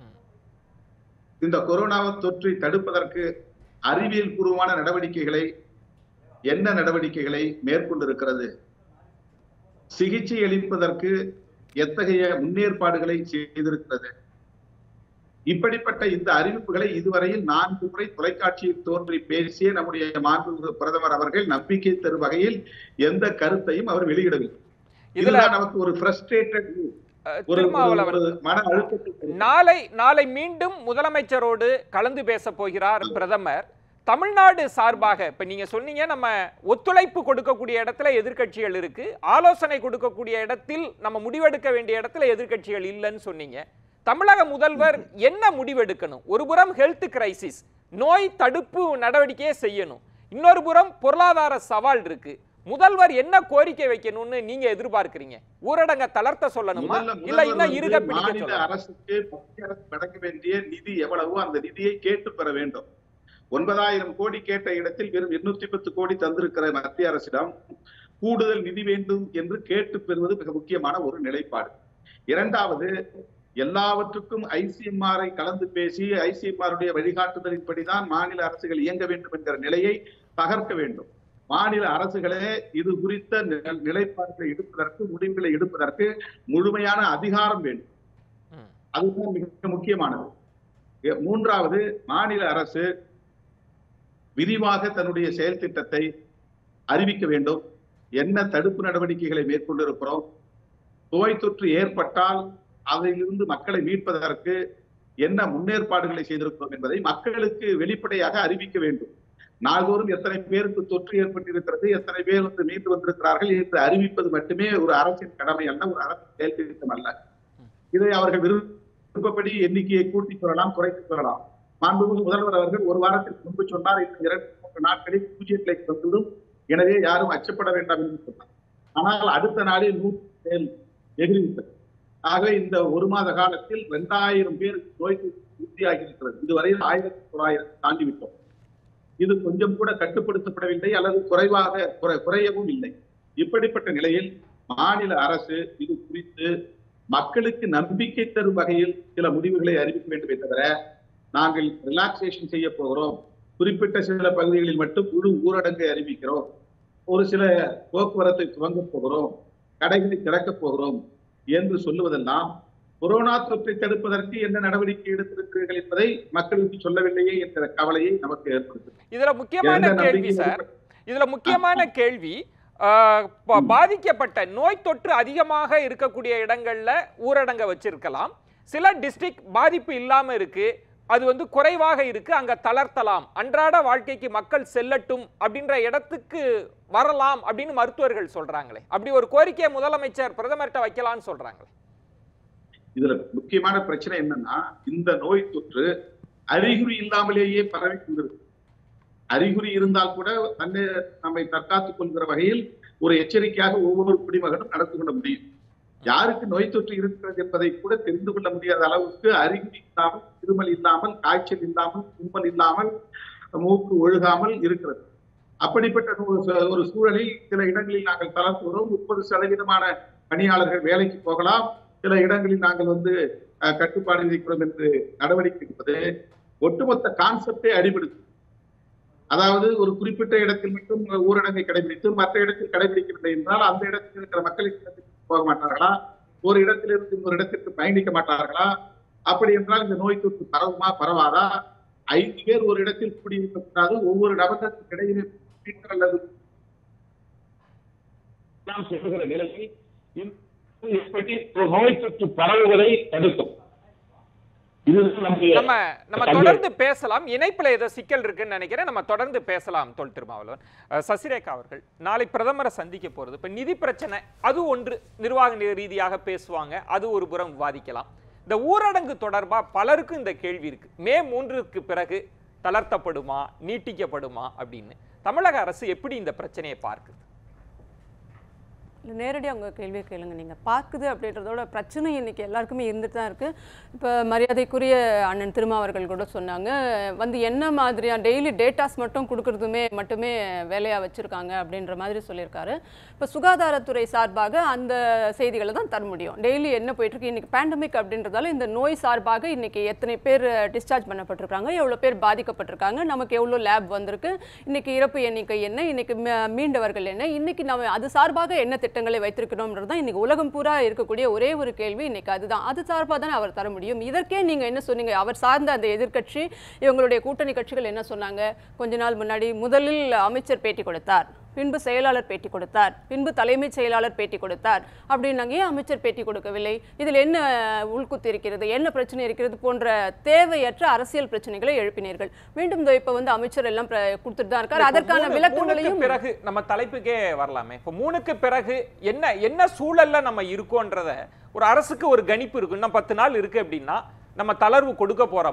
இந்த கொரோனா தொற்றை தடுப்பதற்கு அறிவியல் பூர்வமான நடவடிக்கைகளை என்ன நடவடிக்கைகளை மேற்கொண்டிருக்கிறது சிகிச்சை அளிப்பதற்கு எத்தகைய முன்னேற்பாடுகளை செய்திருக்கிறது இப்படிப்பட்ட இந்த அறிவிப்புகளை இதுவரையில் நான்கு முறை தொலைக்காட்சியில் தோன்றி பேசிய நம்முடைய மாண்பு பிரதமர் அவர்கள் நம்பிக்கை தரும் வகையில் எந்த கருத்தையும் அவர் வெளியிடவில்லை இதுல இதுதான் நமக்கு ஒரு ஃப்ரஸ்ட்ரேட்டட் அஹ், ஒரு திருமாவளவன் ஒரு மன அழுத்தத்தை தருகிறது. நாளை நாளை மீண்டும் முதலமைச்சரோடு கலந்து பேச போகிறார் பிரதமர் தமிழ்நாடு சார்பாக இப்ப நீங்க சொன்னீங்க நம்ம ஒத்துழைப்பு கொடுக்கக்கூடிய இடத்துல எதிர்க்கட்சிகள் இருக்கு ஆலோசனை கொடுக்கக்கூடிய இடத்தில் நம்ம முடிவெடுக்க வேண்டிய இடத்துல எதிர்க்கட்சிகள் இல்லைன்னு சொன்னீங்க தமிழக முதல்வர் என்ன முடிவெடுக்கணும் ஒரு புறம் ஹெல்த் கிரைசிஸ் நோய் தடுப்பு நடவடிக்கையை செய்யணும் இன்னொரு புறம் பொருளாதார சவால் இருக்கு முதல்வர் என்ன கோரிக்கை வைக்கணும்னு நீங்க எதிர்பார்க்கிறீங்க ஊரடங்க தளர்த்த சொல்லணுமா முதல்ல இல்ல முதல்வர் இன்னும் இருக வந்து பிடிக்க மாநில சொல்லணுமா அரசுக்கு மத்திய அரசு வழங்க வேண்டிய நிதி எவ்வளவோ அந்த நிதியை கேட்டு பெற வேண்டும் ஒன்பதாயிரம் கோடி கேட்ட இடத்தில் வெறும் எண்ணூத்தி பத்து கோடி தந்திருக்கிற மத்திய அரசிடம் கூடுதல் நிதி வேண்டும் என்று கேட்டு பெறுவது மிக முக்கியமான ஒரு நிலைப்பாடு இரண்டாவது எல்லாவற்றுக்கும் ஐசிஎம்ஆரை கலந்து பேசி ஐசிஎம்ஆருடைய வழிகாட்டுதலின்படிதான் மாநில அரசுகள் இயங்க வேண்டும் என்கிற நிலையை தகர்க்க வேண்டும் மாநில அரசுகளே இது குறித்த நி- நிலைப்பாடுகளை எடுப்பதற்கு முடிவுகளை எடுப்பதற்கு முழுமையான அதிகாரம் வேண்டும் ம். அதுதான் மிக முக்கியமானது எ- மூன்றாவது மாநில அரசு விரிவாக தன்னுடைய செயல் திட்டத்தை அறிவிக்க வேண்டும் என்ன தடுப்பு நடவடிக்கைகளை மேற்கொண்டிருக்கிறோம் நோய் தொற்று ஏற்பட்டால் அதிலிருந்து மக்களை மீட்பதற்கு என்ன முன்னேற்பாடுகளை செய்திருக்கிறோம் என்பதை மக்களுக்கு வெளிப்படையாக அறிவிக்க வேண்டும் நாள்தோறும் எத்தனை பேருக்கு தொற்று ஏற்பட்டிருக்கிறது எத்தனை பேர் வந்து மீண்டு வந்திருக்கிறார்கள் என்று அறிவிப்பது மட்டுமே ஒரு அரசின் கடமை அல்ல ஒரு அரசின் செயல் திட்டம் அல்ல இதை அவர்கள் விருப்பப்படி எண்ணிக்கையை கூட்டிக் கொள்ளலாம் குறைத்துக் கொள்ளலாம் மாண்புமிகு முதல்வர் அவர்கள் ஒரு வாரத்திற்கு முன்பு சொன்னார் இந்த இரண்டு மூன்று நாட்களில் பூஜ்ஜியங்களை வந்துவிடும் எனவே யாரும் அச்சப்பட வேண்டாம் என்று சொன்னார் ஆனால் அடுத்த நாளே நூற்று மேல் எகிரிவிட்டது ஆகவே இந்த ஒரு மாத காலத்தில் இரண்டாயிரம் பேருக்கு நோய் உறுதியாகி இருக்கிறது இதுவரையில் ஆயிரத்தி தொள்ளாயிரத்தி தாண்டி விட்டோம் இது கொஞ்சம் கூட கட்டுப்படுத்தப்படவில்லை அல்லது குறைவாக குறை குறையவும் இல்லை இப்படிப்பட்ட நிலையில் மாநில அரசு இது குறித்து மக்களுக்கு நம்பிக்கை தரும் வகையில் சில முடிவுகளை அறிவிக்க வேண்டுமே தவிர நாங்கள் ரிலாக்ஸேஷன் செய்ய போகிறோம் குறிப்பிட்ட சில பகுதிகளில் மட்டும் முழு ஊரடங்கை அறிவிக்கிறோம் ஒரு சில போக்குவரத்தை துவங்க போகிறோம் கடைகளை திறக்கப் போகிறோம் என்று சொல்லுவதெல்லாம் கொரோனா தொற்றை தடுப்பதற்கு என்ன நடவடிக்கை எடுத்திருக்கிறீர்கள் என்பதை மக்களுக்கு சொல்லவில்லையே என்ற கவலையை நமக்கு ஏற்படுத்தும் இதுல முக்கியமான எந்த கேள்வி நம்பிக்கை சார் இதுல முக்கியமான கேள்வி ஆஹ், ப- பாதிக்கப்பட்ட நோய் தொற்று அதிகமாக இருக்கக்கூடிய இடங்கள்ல ஊரடங்க வச்சிருக்கலாம் சில டிஸ்ட்ரிக்ட் பாதிப்பு இல்லாம இருக்கு அது வந்து குறைவாக இருக்கு அங்க தளர்த்தலாம் அன்றாட வாழ்க்கைக்கு மக்கள் செல்லட்டும் அப்படின்ற இடத்துக்கு வரலாம் அப்படின்னு மருத்துவர்கள் சொல்றாங்களே அப்படி ஒரு கோரிக்கையை முதலமைச்சர் பிரதமர்கிட்ட வைக்கலாம்னு சொல்றாங்களே இதுல முக்கியமான பிரச்சனை என்னன்னா இந்த நோய் தொற்று அறிகுறி இல்லாமலேயே பரவி கொண்டிருக்கு அறிகுறி இருந்தால் கூட தன்னை நம்மை தற்காத்துக் கொள்கிற வகையில் ஒரு எச்சரிக்கையாக ஒவ்வொரு குடிமகனும் நடந்து கொள்ள முடியும் யாருக்கு நோய் தொற்று இருக்கிறது என்பதை கூட தெரிந்து கொள்ள முடியாத அளவுக்கு அறிகுறி இல்லாமல் இருமல் இல்லாமல் காய்ச்சல் இல்லாமல் தும்மல் இல்லாமல் மூக்கு ஒழுகாமல் இருக்கிறது அப்படிப்பட்ட ஒரு சூ- ஒரு சூழலில் சில இடங்களில் நாங்கள் தளர்த்துகிறோம் முப்பது சதவீதமான பணியாளர்கள் வேலைக்கு போகலாம் சில இடங்களில் நாங்கள் வந்து அஹ், கட்டுப்பாடு விதிக்கிறோம் என்று நடவடிக்கை எடுப்பது ஒட்டுமொத்த கான்செப்டை அடிபடுத்தும் அதாவது ஒரு குறிப்பிட்ட இடத்தில் மட்டும் ஊரடங்கை கடைபிடித்து மற்ற இடத்தில் கடைபிடிக்கவில்லை என்றால் அந்த இடத்தில் இருக்கிற மக்களுக்கு இடத்துக்கு போக மாட்டார்களா ஒரு இடத்திலிருந்து இன்னொரு இடத்திற்கு பயணிக்க மாட்டார்களா அப்படி என்றால் இந்த நோய் தொற்று பரவுமா பரவாதா ஐந்து பேர் ஒரு இடத்தில் கூடியிருக்கக்கூடாது ஒவ்வொரு நபர்களுக்கு இடையிலே மீட்டர் அல்லது நாம் சொல்லுகிற நிலையில் இந்த எப்படி ஒரு நோய் தொற்று பரவுவதை தடுக்கும் இதுதான் நம்முடைய நம்ம நம்ம தந்தை- தொடர்ந்து பேசலாம் இணைப்புல ஏதோ சிக்கல் இருக்குன்னு நினைக்கிறேன் நம்ம தொடர்ந்து பேசலாம் தொல் திருமாவளவன் அஹ், சசிரேகா அவர்கள் நாளை பிரதமரை சந்திக்க போறது இப்ப நிதி பிரச்சனை அது ஒன்று நிர்வாக நி- ரீதியாக பேசுவாங்க அது ஒரு புறம் விவாதிக்கலாம் இந்த ஊரடங்கு தொடர்பா பலருக்கும் இந்த கேள்வி இருக்கு மே மூன்றுக்கு பிறகு தளர்த்தப்படுமா நீட்டிக்கப்படுமா அப்படின்னு தமிழக அரசு எப்படி இந்த பிரச்சனையை பார்க்குது இல்லை நேரடியாக உங்கள் கேள்வியை கேளுங்க நீங்கள் பார்க்குது அப்படின்றதோட பிரச்சனை இன்னைக்கு எல்லாருக்குமே இருந்துட்டு தான் இருக்குது இப்போ மரியாதைக்குரிய அண்ணன் திருமாவர்கள் கூட சொன்னாங்க வந்து என்ன மாதிரியாக டெய்லி டேட்டாஸ் மட்டும் கொடுக்கறதுமே மட்டுமே வேலையாக வச்சுருக்காங்க அப்படின்ற மாதிரி சொல்லியிருக்காரு இப்போ சுகாதாரத்துறை சார்பாக அந்த செய்திகளை தான் தர முடியும் டெய்லி என்ன போயிட்டுருக்கு இன்றைக்கி பேண்டமிக் அப்படின்றதால இந்த நோய் சார்பாக இன்றைக்கி எத்தனை பேர் டிஸ்சார்ஜ் பண்ணப்பட்டிருக்காங்க எவ்வளோ பேர் பாதிக்கப்பட்டிருக்காங்க நமக்கு எவ்வளோ லேப் வந்திருக்கு இன்னைக்கு இறப்பு எண்ணிக்கை என்ன இன்னைக்கு மீ- மீண்டவர்கள் என்ன இன்னைக்கு நம்ம அது சார்பாக என்ன திட்டங்களை வைத்திருக்கிறோம்ன்றது தான் இன்னைக்கு உலகம் பூரா இருக்கக்கூடிய ஒரே ஒரு கேள்வி இன்னைக்கு அதுதான் அது சார்பாக தான் அவர் தர முடியும் இதற்கே நீங்க என்ன சொன்னீங்க அவர் சார்ந்த அந்த எதிர்க்கட்சி இவங்களுடைய கூட்டணி கட்சிகள் என்ன சொன்னாங்க கொஞ்ச நாள் முன்னாடி முதலில் அமைச்சர் பேட்டி கொடுத்தார் பின்பு செயலாளர் பேட்டி கொடுத்தார் பின்பு தலைமைச் செயலாளர் பேட்டி கொடுத்தார் அப்படின்னாங்க ஏன் அமைச்சர் பேட்டி கொடுக்கவில்லை இதில் என்ன உள்குத்து இருக்கிறது என்ன பிரச்சனை இருக்கிறது போன்ற தேவையற்ற அரசியல் பிரச்சனைகளை எழுப்பினீர்கள் மீண்டும் இதோ இப்ப வந்து அமைச்சர் எல்லாம் பிர- கொடுத்துட்டு தான் இருக்கார் இப்ப அதற்கான மூணு- விளக்கங்களையும் மூணுக்கு பிறகு நம்ம தலைப்புக்கே வரலாமே இப்போ மூணுக்கு பிறகு என்ன என்ன சூழல்ல நம்ம இருக்கோன்றத ஒரு அரசுக்கு ஒரு கணிப்பு இருக்கு இன்னும் பத்து நாள் இருக்கு அப்படின்னா நம்ம தளர்வு கொடுக்க போறோமா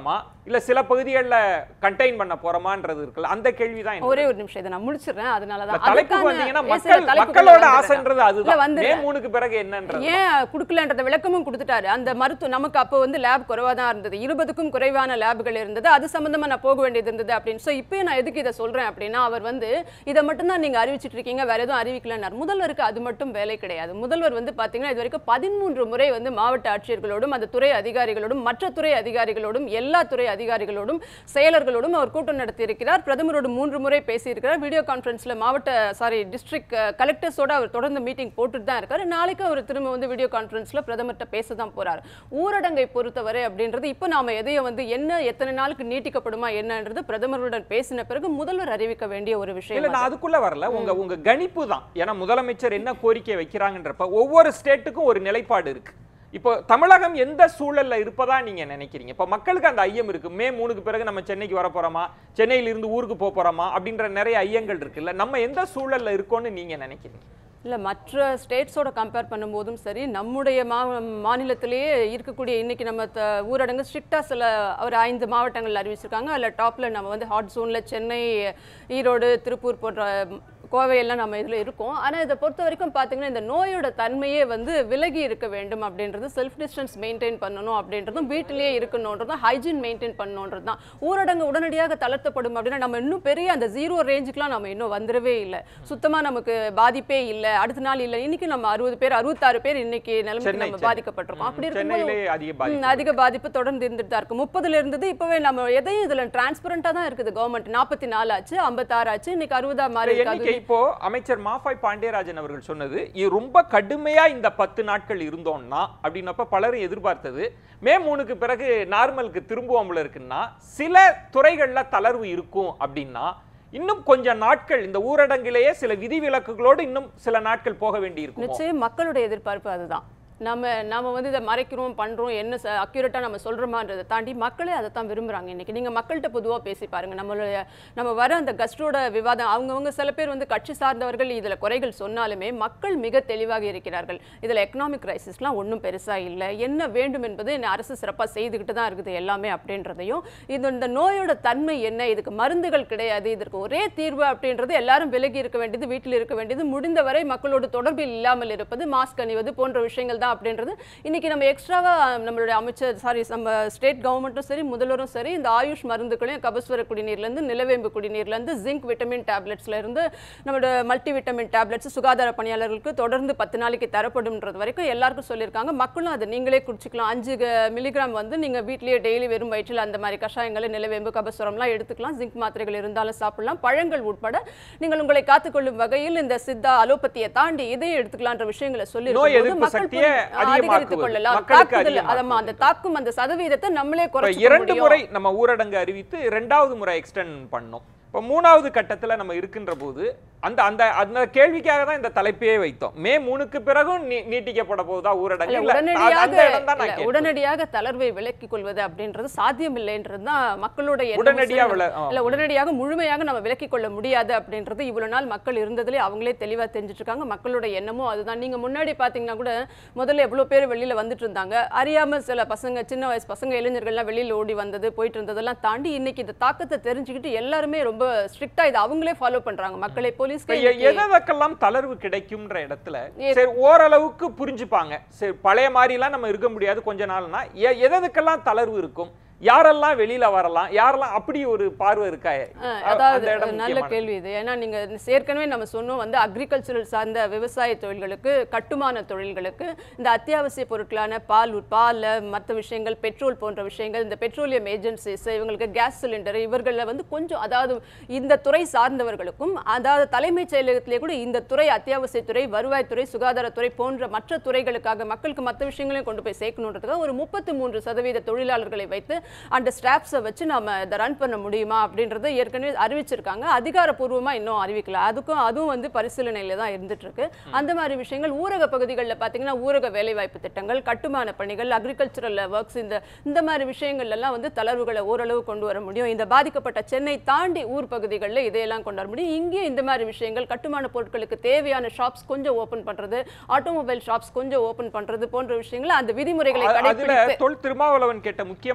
இல்ல சில பகுதிகளில் கண்டெயின் பண்ண போறோமான்றது இருக்குல்ல அந்த கேள்விதான் எனக்கு. ஒரே ஒரு நிமிஷம் இதை நான் முடிச்சிடுறேன் அதனால இப்ப தான் தலைப்புக்கு அதுக்கான- வந்தீங்கன்னா ஏன் சார் மக்கள் தலைப்புக்குள்ள மக்களோட வந்துடுறேன். ஆசைன்றது இல்ல, அதுதான் மே வந்துடுறேன். மூணுக்கு பிறகு என்னன்றது ஏன் கொடுக்கலன்றத விளக்கமும் கொடுத்துட்டாரு அந்த மருத்துவ நமக்கு அப்போ வந்து லேப் குறைவா தான் இருந்தது இருபதுக்கும் குறைவான லேப்கள் இருந்தது அது சம்பந்தமா நான் போக வேண்டியது இருந்தது அப்படின்னு ஸோ இப்போ நான் எதுக்கு இதை சொல்றேன் அப்படின்னா அவர் வந்து இதை மட்டும் தான் நீங்க அறிவிச்சிட்டு இருக்கீங்க வேற எதுவும் அறிவிக்கலன்னார் முதல்வருக்கு அது மட்டும் வேலை கிடையாது முதல்வர் வந்து பாத்தீங்கன்னா இது வரைக்கும் பதிமூன்று முறை வந்து மாவட்ட ஆட்சியர்களோடும் அந்த துறை அதிகாரிகளோடும் மற்ற துறை அதிகாரிகளோடும் எல்லா துறை அதிகாரிகளோடும் செயலர்களோடும் அவர் கூட்டம் நடத்தி இருக்கிறார் பிரதமரோடு மூன்று முறை பேசியிருக்கிறார் வீடியோ கான்ஃபரன்ஸ்ல மாவட்ட சாரி டிஸ்ட்ரிக்ட் கலெக்டர்ஸோட அவர் தொடர்ந்து மீட்டிங் போட்டுட்டு தான் இருக்காரு நாளைக்கு அவர் திரும்ப வந்து வீடியோ கான்ஃபரன்ஸ்ல பிரதமர்கிட்ட பேச தான் போறார் ஊரடங்கை பொறுத்தவரை அப்படின்றது இப்போ நாம எதையும் வந்து என்ன எத்தனை நாளுக்கு நீட்டிக்கப்படுமா என்னன்றது பிரதமருடன் பேசின பிறகு முதல்வர் அறிவிக்க வேண்டிய ஒரு விஷயம் இல்ல அது. நான் அதுக்குள்ள வரல உங்க உங்க கணிப்பு தான் ஏன்னா முதலமைச்சர் என்ன கோரிக்கை வைக்கிறாங்கன்றப்ப ஒவ்வொரு ஸ்டேட்டுக்கும் ஒரு நிலைப்பாடு இருக்கு இப்போ தமிழகம் எந்த சூழல்ல இருப்பதா நீங்க நினைக்கிறீங்க இப்போ மக்களுக்கு அந்த ஐயம் இருக்கு மே மூணுக்கு பிறகு நம்ம சென்னைக்கு வர போறோமா சென்னையில இருந்து ஊருக்கு போக போறோமா அப்படின்ற நிறைய ஐயங்கள் இருக்குல்ல நம்ம எந்த சூழல்ல இருக்கோம்னு நீங்க நினைக்கிறீங்க இல்ல மற்ற ஸ்டேட்ஸோட கம்பேர் பண்ணும்போதும் சரி நம்முடைய மா மாநிலத்திலேயே இருக்கக்கூடிய இன்னைக்கு நம்ம த- ஊரடங்கு ஸ்ட்ரிக்டா சில ஒரு ஐந்து மாவட்டங்கள் அறிவிச்சிருக்காங்க அதில் டாப்ல நம்ம வந்து ஹாட் ஜோன்ல சென்னை ஈரோடு திருப்பூர் போன்ற கோவையெல்லாம் நம்ம இதில் இருக்கோம் ஆனால் இதை பொறுத்த வரைக்கும் பார்த்தீங்கன்னா இந்த நோயோட தன்மையே வந்து விலகி இருக்க வேண்டும் அப்படின்றது செல்ஃப் டிஸ்டன்ஸ் மெயின்டைன் பண்ணணும் அப்படின்றதும் வீட்டிலேயே இருக்கணுன்றதும் ஹைஜீன் மெயின்டைன் பண்ணணுன்றது தான் ஊரடங்கு உடனடியாக தளர்த்தப்படும் அப்படின்னா நம்ம இன்னும் பெரிய அந்த ஜீரோ ரேஞ்சுக்குலாம் நம்ம இன்னும் வந்துடவே இல்லை சுத்தமாக நமக்கு பாதிப்பே இல்லை அடுத்த நாள் இல்லை இன்னைக்கு நம்ம அறுபது பேர் அறுபத்தாறு பேர் இன்னைக்கு நிலைமைக்கு சென்னை, நம்ம சென்னை. பாதிக்கப்பட்டிருக்கோம் அப்படி சென்னையிலே இருக்கும்போது அதிக ம், பாதிப்பு அதிக பாதிப்பு தொடர்ந்து இருந்துட்டு தான் இருக்கு முப்பதுல இருந்தது இப்பவே நம்ம எதையும் இதுல டிரான்ஸ்பரண்டா தான் இருக்குது கவர்மெண்ட் நாற்பத்தி நாலு ஆச்சு ஐம்பத்தாறு ஆச்சு இன்னைக்கு அறுபதா மாறி இந்த இருக்கு. எண்ணிக்கை அது இப்போ அமைச்சர் மாஃபாய் பாண்டியராஜன் அவர்கள் சொன்னது இது ரொம்ப கடுமையா இந்த பத்து நாட்கள் இருந்தோம்னா அப்படின்னப்ப பலரும் எதிர்பார்த்தது மே மூணுக்கு பிறகு நார்மலுக்கு திரும்புவோம்ல இருக்குன்னா சில துறைகள்ல தளர்வு இருக்கும் அப்படின்னா இன்னும் கொஞ்சம் நாட்கள் இந்த ஊரடங்கிலேயே சில விதிவிலக்குகளோடு இன்னும் சில நாட்கள் போக வேண்டி இருக்கும் நிச்சயம் மக்களுடைய எதிர்பார்ப்பு அதுதான் நம்ம நம்ம வந்து இதை மறைக்கிறோம் பண்றோம் என்ன அக்யூரேட்டா நம்ம சொல்றோமான்றதை தாண்டி மக்களே அதை தான் விரும்புறாங்க இன்னைக்கு நீங்க மக்கள்கிட்ட பொதுவா பேசி பாருங்க நம்மளுடைய நம்ம வர அந்த கஸ்டோட விவாதம் அவங்கவங்க சில பேர் வந்து கட்சி சார்ந்தவர்கள் இதுல குறைகள் சொன்னாலுமே மக்கள் மிக தெளிவாக இருக்கிறார்கள் இதுல எக்கனாமிக் கிரைசிஸ்லாம் ஒன்றும் பெருசா இல்லை என்ன வேண்டும் என்பது இந்த அரசு சிறப்பா செய்துக்கிட்டு தான் இருக்குது எல்லாமே அப்படின்றதையும் இது இந்த நோயோட தன்மை என்ன இதுக்கு மருந்துகள் கிடையாது இதற்கு ஒரே தீர்வு அப்படின்றது எல்லாரும் விலகி இருக்க வேண்டியது வீட்டில் இருக்க வேண்டியது முடிந்தவரை மக்களோட தொடர்பில் இல்லாமல் இருப்பது மாஸ்க் அணிவது போன்ற விஷயங்கள் தான் அப்படின்றது இன்னைக்கு நம்ம எக்ஸ்ட்ராவா நம்மளுடைய அமைச்சர் சாரி நம்ம ஸ்டேட் கவர்மெண்ட்டும் சரி முதல்வரும் சரி இந்த ஆயுஷ் மருந்துகளையும் கபஸ்வர குடிநீர்ல இருந்து நிலவேம்பு குடிநீர்ல இருந்து ஜிங்க் விட்டமின் டேப்லெட்ஸ்ல இருந்து நம்மளோட மல்டி விட்டமின் டேப்லெட்ஸ் சுகாதார பணியாளர்களுக்கு தொடர்ந்து பத்து நாளைக்கு தரப்படும்ன்றது வரைக்கும் எல்லாருக்கும் சொல்லியிருக்காங்க மக்களும் அதை நீங்களே குடிச்சிக்கலாம் அஞ்சு மில்லிகிராம் வந்து நீங்க வீட்லயே டெய்லி வெறும் வயிற்றில் அந்த மாதிரி கஷாயங்களை நிலவேம்பு கபசுரம்லாம் எடுத்துக்கலாம் ஜிங்க் மாத்திரைகள் இருந்தாலும் சாப்பிடலாம் பழங்கள் உட்பட நீங்கள் உங்களை காத்துக்கொள்ளும் வகையில் இந்த சித்தா அலோபதியை தாண்டி இதையும் எடுத்துக்கலான்ற விஷயங்களை சொல்லி நோய் இருக்கும்போது எதிர்ப்பு மக்கள் சக்தியை புரிந்து- அதிகமாக்குவது. அதிகரித்துக் கொள்ளலாம் மக்களுக்கு தாக்குதல் அதிகமாக்குவது. அதமா அந்த தாக்கும் அந்த சதவீதத்தை நம்மளே இப்ப குறைச்சு இரண்டு முறை நம்ம ஊரடங்கு அறிவித்து இரண்டாவது முறை எக்ஸ்டெண்ட் பண்ணோம் இப்ப மூணாவது கட்டத்துல நம்ம இருக்கின்ற போது அந்த அந்த அந்த கேள்விக்காக தான் இந்த தலைப்பையே வைத்தோம் மே மூணுக்கு பிறகும் நீ- நீட்டிக்கப்பட போகுதா ஊரடங்கு இல்ல, இல்ல, உடனடியாக அந்த இடம் தான் நான் இல்ல, கேட்டேன். உடனடியாக தளர்வை விலக்கிக் கொள்வது அப்படின்றது சாத்தியமில்லைன்றது தான் மக்களுடைய எண்ணமும் உடனடியா சரி. வில- ஆ. இல்ல உடனடியாக முழுமையாக நம்ம விலக்கிக் கொள்ள முடியாது அப்படின்றது இவ்வளவு நாள் மக்கள் இருந்ததுலே அவங்களே தெளிவா தெரிஞ்சுட்டு இருக்காங்க மக்களுடைய எண்ணமும் அதுதான் நீங்க முன்னாடி பாத்தீங்கன்னா கூட முதல்ல எவ்வளவு பேர் வெளியில வந்துட்டு இருந்தாங்க அறியாம சில பசங்க சின்ன வயசு பசங்க இளைஞர்கள்லாம் வெளியில ஓடி வந்தது போயிட்டு இருந்ததெல்லாம் தாண்டி இன்னைக்கு இந்த தாக்கத்தை தெரிஞ்சுக்கிட்டு எல்லாருமே ரொம்ப ஸ்ட்ரிக்டா இதை அவங்களே ஃபாலோ பண்றாங்க மக்களை இப்ப போலீஸ்க்கு எ- இன்னைக்கு- எதற்கெல்லாம் தளர்வு கிடைக்கும்ன்ற இடத்துல ஏ- சரி ஓரளவுக்கு புரிஞ்சுப்பாங்க சரி பழைய மாதிரிலாம் நம்ம இருக்க முடியாது கொஞ்ச நாள்னா எ- எதற்கெல்லாம் தளர்வு இருக்கும் யாரெல்லாம் வெளியில வரலாம் யாரெல்லாம் அப்படி ஒரு பார்வை இருக்கா ஆ, அ- அதாவது அந்த இடம் நல்ல முக்கியமானது. கேள்வி இது ஏன்னா நீங்க ஏற்கனவே நம்ம சொன்னோம் வந்து அக்ரிகல்ச்சரல் சார்ந்த விவசாய தொழில்களுக்கு கட்டுமான தொழில்களுக்கு இந்த அத்தியாவசிய பொருட்களான பால் உற்- பால் மற்ற விஷயங்கள் பெட்ரோல் போன்ற விஷயங்கள் இந்த பெட்ரோலியம் ஏஜென்சிஸ் இவங்களுக்கு கேஸ் சிலிண்டர் இவர்களில் வந்து கொஞ்சம் அதாவது இந்த துறை சார்ந்தவர்களுக்கும் அதாவது தலைமைச் செயலகத்திலே கூட இந்த துறை அத்தியாவசிய துறை வருவாய்த்துறை சுகாதாரத்துறை போன்ற மற்ற துறைகளுக்காக மக்களுக்கு மற்ற விஷயங்களையும் கொண்டு போய் சேர்க்கணுன்றதுக்காக ஒரு முப்பத்தி மூன்று சதவீத தொழிலாளர்களை வைத்து அந்த ஸ்டாப்ஸை வச்சு நம்ம இதை ரன் பண்ண முடியுமா அப்படின்றத ஏற்கனவே அறிவிச்சிருக்காங்க அதிகாரப்பூர்வமா இன்னும் அறிவிக்கல அதுக்கும் அதுவும் வந்து பரிசீலனையில தான் இருந்துட்டு இருக்கு அந்த மாதிரி விஷயங்கள் ஊரக பகுதிகளில் பார்த்தீங்கன்னா ஊரக வேலைவாய்ப்பு திட்டங்கள் கட்டுமான பணிகள் அக்ரிகல்ச்சரல் ஒர்க்ஸ் இந்த இந்த மாதிரி விஷயங்கள்ல எல்லாம் வந்து தளர்வுகளை ஓரளவு கொண்டு வர முடியும் இந்த பாதிக்கப்பட்ட சென்னை தாண்டி ஊர் பகுதிகளில் இதையெல்லாம் கொண்டு வர முடியும் இங்கேயும் இந்த மாதிரி விஷயங்கள் கட்டுமான பொருட்களுக்கு தேவையான ஷாப்ஸ் கொஞ்சம் ஓபன் பண்றது ஆட்டோமொபைல் ஷாப்ஸ் கொஞ்சம் ஓபன் பண்றது போன்ற விஷயங்கள் அந்த விதிமுறைகளை அ- அதுல கடைபிடித்து தொல் திருமாவளவன் கேட்ட முக்கியமான கேள்வி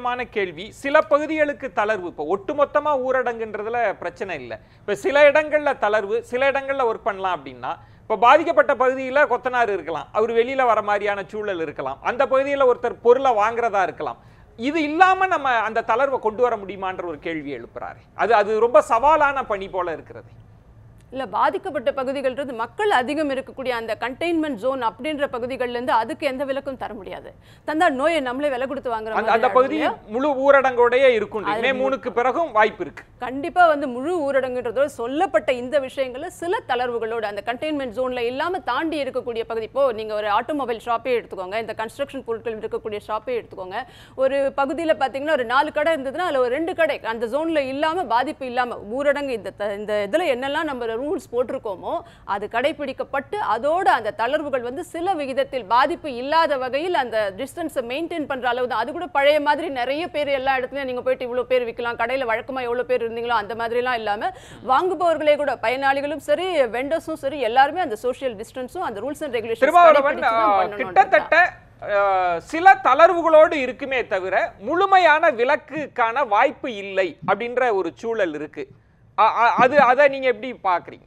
கேள்வி சில பகுதிகளுக்கு தளர்வு இப்போ ஒட்டுமொத்தமா ஊரடங்குன்றதுல பிரச்சனை இல்லை இப்போ சில இடங்கள்ல தளர்வு சில இடங்கள்ல ஒர்க் பண்ணலாம் அப்படின்னா இப்போ பாதிக்கப்பட்ட பகுதியில் கொத்தனார் இருக்கலாம் அவர் வெளியில வர மாதிரியான சூழல் இருக்கலாம் அந்த பகுதியில் ஒருத்தர் பொருளை வாங்குறதா இருக்கலாம் இது இல்லாம நம்ம அந்த தளர்வை கொண்டு வர முடியுமான்ற ஒரு கேள்வி எழுப்புறாரு அது அது ரொம்ப சவாலான பணி போல இருக்கிறது இல்ல பாதிக்கப்பட்ட பகுதிகள்ன்றது மக்கள் அதிகம் இருக்கக்கூடிய அந்த கண்டெய்ன்மெண்ட் ஜோன் அப்படின்ற பகுதிகள்ல இருந்து அதுக்கு எந்த விலக்கும் தர முடியாது தந்தா நோயை நம்மளே விலை கொடுத்து வாங்குற அந்த மாதிரி அந்த ஆகும் பகுதி இல்லையா? முழு ஊரடங்கோடயே இருக்கும் அது மே மூணுக்கு பிறகும் வாய்ப்பு இருக்கு கண்டிப்பா வந்து முழு ஊரடங்குன்றதோட சொல்லப்பட்ட இந்த விஷயங்கள்ல சில தளர்வுகளோட அந்த கண்டெய்ன்மெண்ட் ஜோன்ல இல்லாம தாண்டி இருக்கக்கூடிய பகுதி இப்போ நீங்க ஒரு ஆட்டோமொபைல் ஷாப்பே எடுத்துக்கோங்க இந்த கன்ஸ்ட்ரக்ஷன் பொருட்கள் இருக்கக்கூடிய ஷாப்பே எடுத்துக்கோங்க ஒரு பகுதியில பாத்தீங்கன்னா ஒரு நாலு கடை இருந்ததுன்னா அதுல ஒரு ரெண்டு கடை அந்த ஜோன்ல இல்லாம பாதிப்பு இல்லாம ஊரடங்கு இந்த த- இந்த இதுல என்னெல்லாம் நம்ம ரூல்ஸ் போட்டிருக்கோமோ அது கடைபிடிக்கப்பட்டு அதோட அந்த தளர்வுகள் வந்து சில விகிதத்தில் பாதிப்பு இல்லாத வகையில் அந்த டிஸ்டன்ஸை மெயின்டைன் பண்ற அளவு தான் அது கூட பழைய மாதிரி நிறைய பேர் எல்லா இடத்துலயும் நீங்க போயிட்டு இவ்வளவு பேர் விற்கலாம் கடையில வழக்கமா எவ்வளவு பேர் இருந்தீங்களோ அந்த மாதிரிலாம் இல்லாம வாங்குபவர்களே கூட பயனாளிகளும் சரி வெண்டர்ஸும் சரி எல்லாருமே அந்த சோஷியல் டிஸ்டன்ஸும் அந்த ரூல்ஸ் அண்ட் திருமாவளவன் ரெகுலேஷன் கிட்டத்தட்ட அஹ், சில தளர்வுகளோடு இருக்குமே தவிர முழுமையான விலக்குக்கான வாய்ப்பு இல்லை அப்படின்ற ஒரு சூழல் இருக்கு அ- அ- அது அதை நீங்க எப்படி பாக்குறீங்க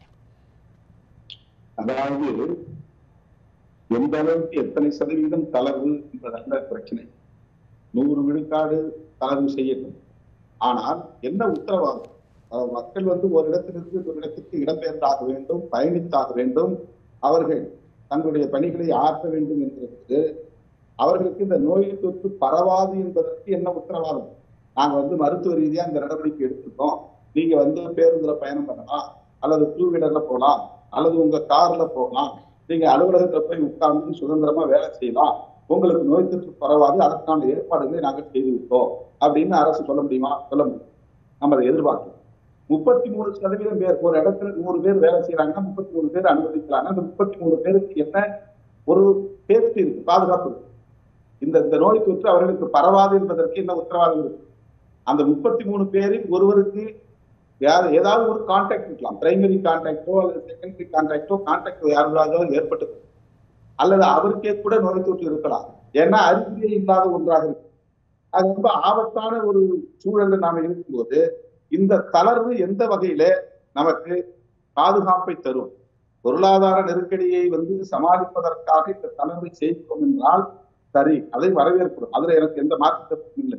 அதாவது எந்த அளவுக்கு எத்தனை சதவீதம் தளர்வு என்பதல்ல பிரச்சனை நூறு விழுக்காடு தளர்வு செய்யட்டும் ஆனால் என்ன உத்தரவாதம் அஹ் மக்கள் வந்து ஒரு இடத்திலிருந்து ஒரு இடத்திற்கு இடம்பெயர்ந்தாக வேண்டும் பயணித்தாக வேண்டும் அவர்கள் தங்களுடைய பணிகளை ஆற்ற வேண்டும் என்பதற்கு அவர்களுக்கு இந்த நோய் தொற்று பரவாது என்பதற்கு என்ன உத்தரவாதம் நாங்க வந்து மருத்துவ ரீதியா இந்த நடவடிக்கை எடுத்திருக்கோம் நீங்க வந்து பேருந்துல பயணம் பண்ணலாம் அல்லது டூ வீலர்ல போகலாம் அல்லது உங்க கார்ல போகலாம் நீங்க அலுவலகத்துல போய் உட்கார்ந்து சுதந்திரமா வேலை செய்யலாம் உங்களுக்கு நோய் தொற்று பரவாது அதற்கான ஏற்பாடுகளை நாங்கள் செய்து விட்டோம் அப்படின்னு அரசு சொல்ல முடியுமா சொல்ல முடியும் நம்ம அதை எதிர்பார்க்கிறோம் முப்பத்தி மூணு சதவீதம் பேர் ஒரு இடத்துல நூறு பேர் வேலை செய்யறாங்கன்னா முப்பத்தி மூணு பேர் அனுமதிக்கிறாங்க அந்த முப்பத்தி மூணு பேருக்கு என்ன ஒரு சேஃப்டி இருக்கு பாதுகாப்பு இருக்கு இந்த இந்த நோய் தொற்று அவர்களுக்கு பரவாது என்பதற்கு என்ன உத்தரவாதம் இருக்கு அந்த முப்பத்தி மூணு பேரில் ஒருவருக்கு யார் ஏதாவது ஒரு கான்டாக்ட் இருக்கலாம் பிரைமரி கான்டாக்டோ அல்லது செகண்டரி கான்டாக்டோ கான்டாக்ட் யாருக்காவது ஏற்பட்டது அல்லது அவருக்கே கூட நோய் தொற்று இருக்கலாம் ஏன்னா அறிகுறியே இல்லாத ஒன்றாக இருக்கு அது ரொம்ப ஆபத்தான ஒரு சூழல்ல நாம இருக்கும்போது இந்த தளர்வு எந்த வகையில நமக்கு பாதுகாப்பை தரும் பொருளாதார நெருக்கடியை வந்து சமாளிப்பதற்காக இந்த தளர்வை செய்கிறோம் என்றால் சரி அதை வரவேற்கிறோம் அதுல எனக்கு எந்த மாற்று கருத்தும் இல்லை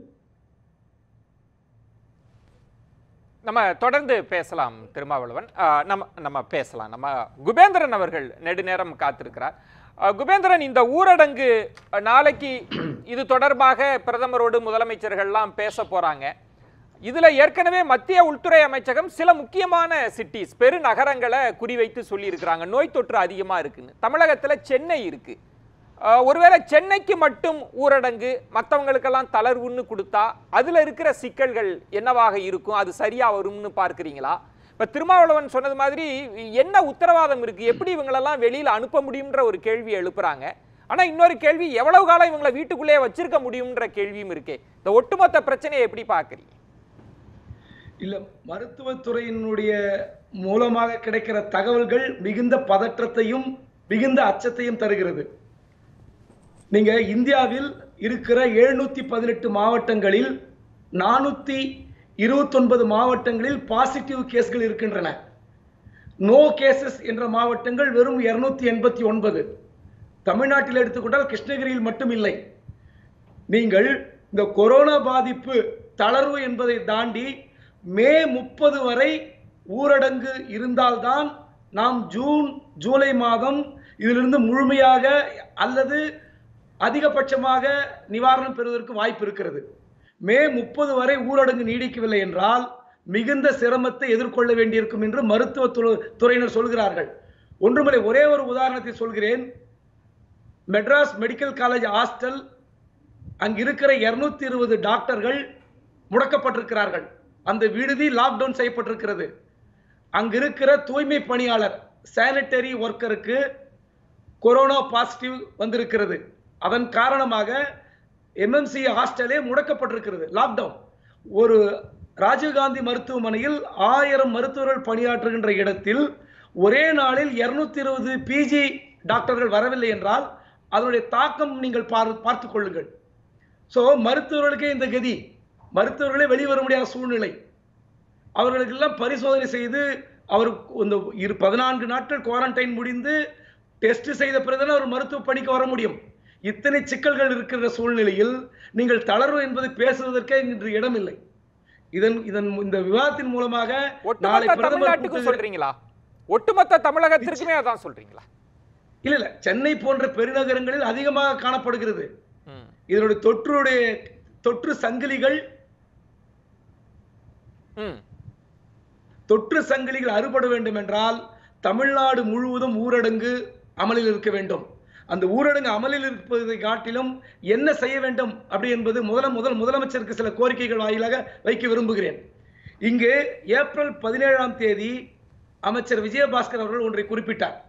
நம்ம தொடர்ந்து பேசலாம் திருமாவளவன் அஹ், நம்ம நம்ம பேசலாம் நம்ம குபேந்திரன் அவர்கள் நெடுநேரம் காத்திருக்கிறார் அஹ், குபேந்திரன் இந்த ஊரடங்கு அஹ், நாளைக்கு இது தொடர்பாக பிரதமரோடு முதலமைச்சர்கள்லாம் பேச போறாங்க இதுல ஏற்கனவே மத்திய உள்துறை அமைச்சகம் சில முக்கியமான சிட்டிஸ் பெருநகரங்களை குறிவைத்து சொல்லியிருக்கிறாங்க நோய் தொற்று அதிகமா இருக்குன்னு தமிழகத்துல சென்னை இருக்கு அஹ், ஒருவேளை சென்னைக்கு மட்டும் ஊரடங்கு மற்றவங்களுக்கெல்லாம் தளர்வுன்னு கொடுத்தா அதுல இருக்கிற சிக்கல்கள் என்னவாக இருக்கும் அது சரியா வரும்னு பார்க்கிறீங்களா இப்ப திருமாவளவன் சொன்னது மாதிரி என்ன உத்தரவாதம் இருக்கு எப்படி இவங்களெல்லாம் வெளியில அனுப்ப முடியும்ன்ற ஒரு கேள்வி எழுப்புறாங்க ஆனா இன்னொரு கேள்வி எவ்வளவு காலம் இவங்களை வீட்டுக்குள்ளேயே வச்சிருக்க முடியும்ன்ற கேள்வியும் இருக்கே இந்த ஒட்டுமொத்த பிரச்சனையை எப்படி பார்க்கறீங்க இல்ல மருத்துவத்துறையினுடைய மூலமாக கிடைக்கிற தகவல்கள் மிகுந்த பதற்றத்தையும் மிகுந்த அச்சத்தையும் தருகிறது நீங்க இந்தியாவில் இருக்கிற எழுநூத்தி பதினெட்டு மாவட்டங்களில் நானூத்தி இருபத்தொன்பது மாவட்டங்களில் பாசிட்டிவ் கேஸ்கள் இருக்கின்றன நோ கேசஸ் என்ற மாவட்டங்கள் வெறும் இருநூத்தி எண்பத்தி ஒன்பது தமிழ்நாட்டில் எடுத்துக்கொண்டால் கிருஷ்ணகிரியில் மட்டும் இல்லை நீங்கள் இந்த கொரோனா பாதிப்பு தளர்வு என்பதை தாண்டி மே முப்பது வரை ஊரடங்கு இருந்தால்தான் நாம் ஜூன் ஜூலை மாதம் இதிலிருந்து முழுமையாக அல்லது அதிகபட்சமாக நிவாரணம் பெறுவதற்கு வாய்ப்பு இருக்கிறது மே முப்பது வரை ஊரடங்கு நீடிக்கவில்லை என்றால் மிகுந்த சிரமத்தை எதிர்கொள்ள வேண்டியிருக்கும் என்று மருத்துவ துறை- துறையினர் சொல்கிறார்கள் ஒன்றுமில்லை ஒரே ஒரு உதாரணத்தை சொல்கிறேன் மெட்ராஸ் மெடிக்கல் காலேஜ் ஹாஸ்டல் அங்க இருக்கிற இருநூத்தி இருபது டாக்டர்கள் முடக்கப்பட்டிருக்கிறார்கள் அந்த விடுதி லாக்டவுன் செய்யப்பட்டிருக்கிறது அங்க இருக்கிற தூய்மை பணியாளர் சானிட்டரி ஒர்க்கருக்கு கொரோனா பாசிட்டிவ் வந்திருக்கிறது அதன் காரணமாக எம்எம்சி ஹாஸ்டலே முடக்கப்பட்டிருக்கிறது லாக்டவுன் ஒரு ராஜீவ்காந்தி மருத்துவமனையில் ஆயிரம் மருத்துவர்கள் பணியாற்றுகின்ற இடத்தில் ஒரே நாளில் இருநூத்தி இருபது பிஜி டாக்டர்கள் வரவில்லை என்றால் அதனுடைய தாக்கம் நீங்கள் பார் பார்த்துக் கொள்ளுங்கள் ஸோ மருத்துவர்களுக்கே இந்த கதி மருத்துவர்களே வெளியே வர முடியாத சூழ்நிலை அவர்களுக்கெல்லாம் பரிசோதனை செய்து அவர் இந்த இரு பதினான்கு நாட்கள் குவாரண்டைன் முடிந்து டெஸ்ட் செய்த பிறகுதான் அவர் மருத்துவ பணிக்கு வர முடியும் இத்தனை சிக்கல்கள் இருக்கிற சூழ்நிலையில் நீங்கள் தளர்வு என்பதை பேசுவதற்கே இன்று இடமில்லை இதன் இதன் இந்த விவாதத்தின் மூலமாக நாளை ஒட்டுமொத்த பிரதமர் தமிழ்நாட்டுக்கும் கூட்டுகிற- சொல்றீங்களா ஒட்டுமொத்த தமிழகத்திற்குமே அதான் சொல்றீங்களா இல்ல இல்ல சென்னை போன்ற பெருநகரங்களில் அதிகமாக காணப்படுகிறது ம். இதனுடைய தொற்றுடைய தொற்று சங்கிலிகள் ம் தொற்று சங்கிலிகள் அறுபட வேண்டும் என்றால் தமிழ்நாடு முழுவதும் ஊரடங்கு அமலில் இருக்க வேண்டும் அந்த ஊரடங்கு அமலில் இருப்பதை காட்டிலும் என்ன செய்ய வேண்டும் அப்படி என்பது முதல முதல் முதலமைச்சருக்கு சில கோரிக்கைகள் வாயிலாக வைக்க விரும்புகிறேன் இங்கு ஏப்ரல் பதினேழாம் தேதி அமைச்சர் விஜயபாஸ்கர் அவர்கள் ஒன்றை குறிப்பிட்டார்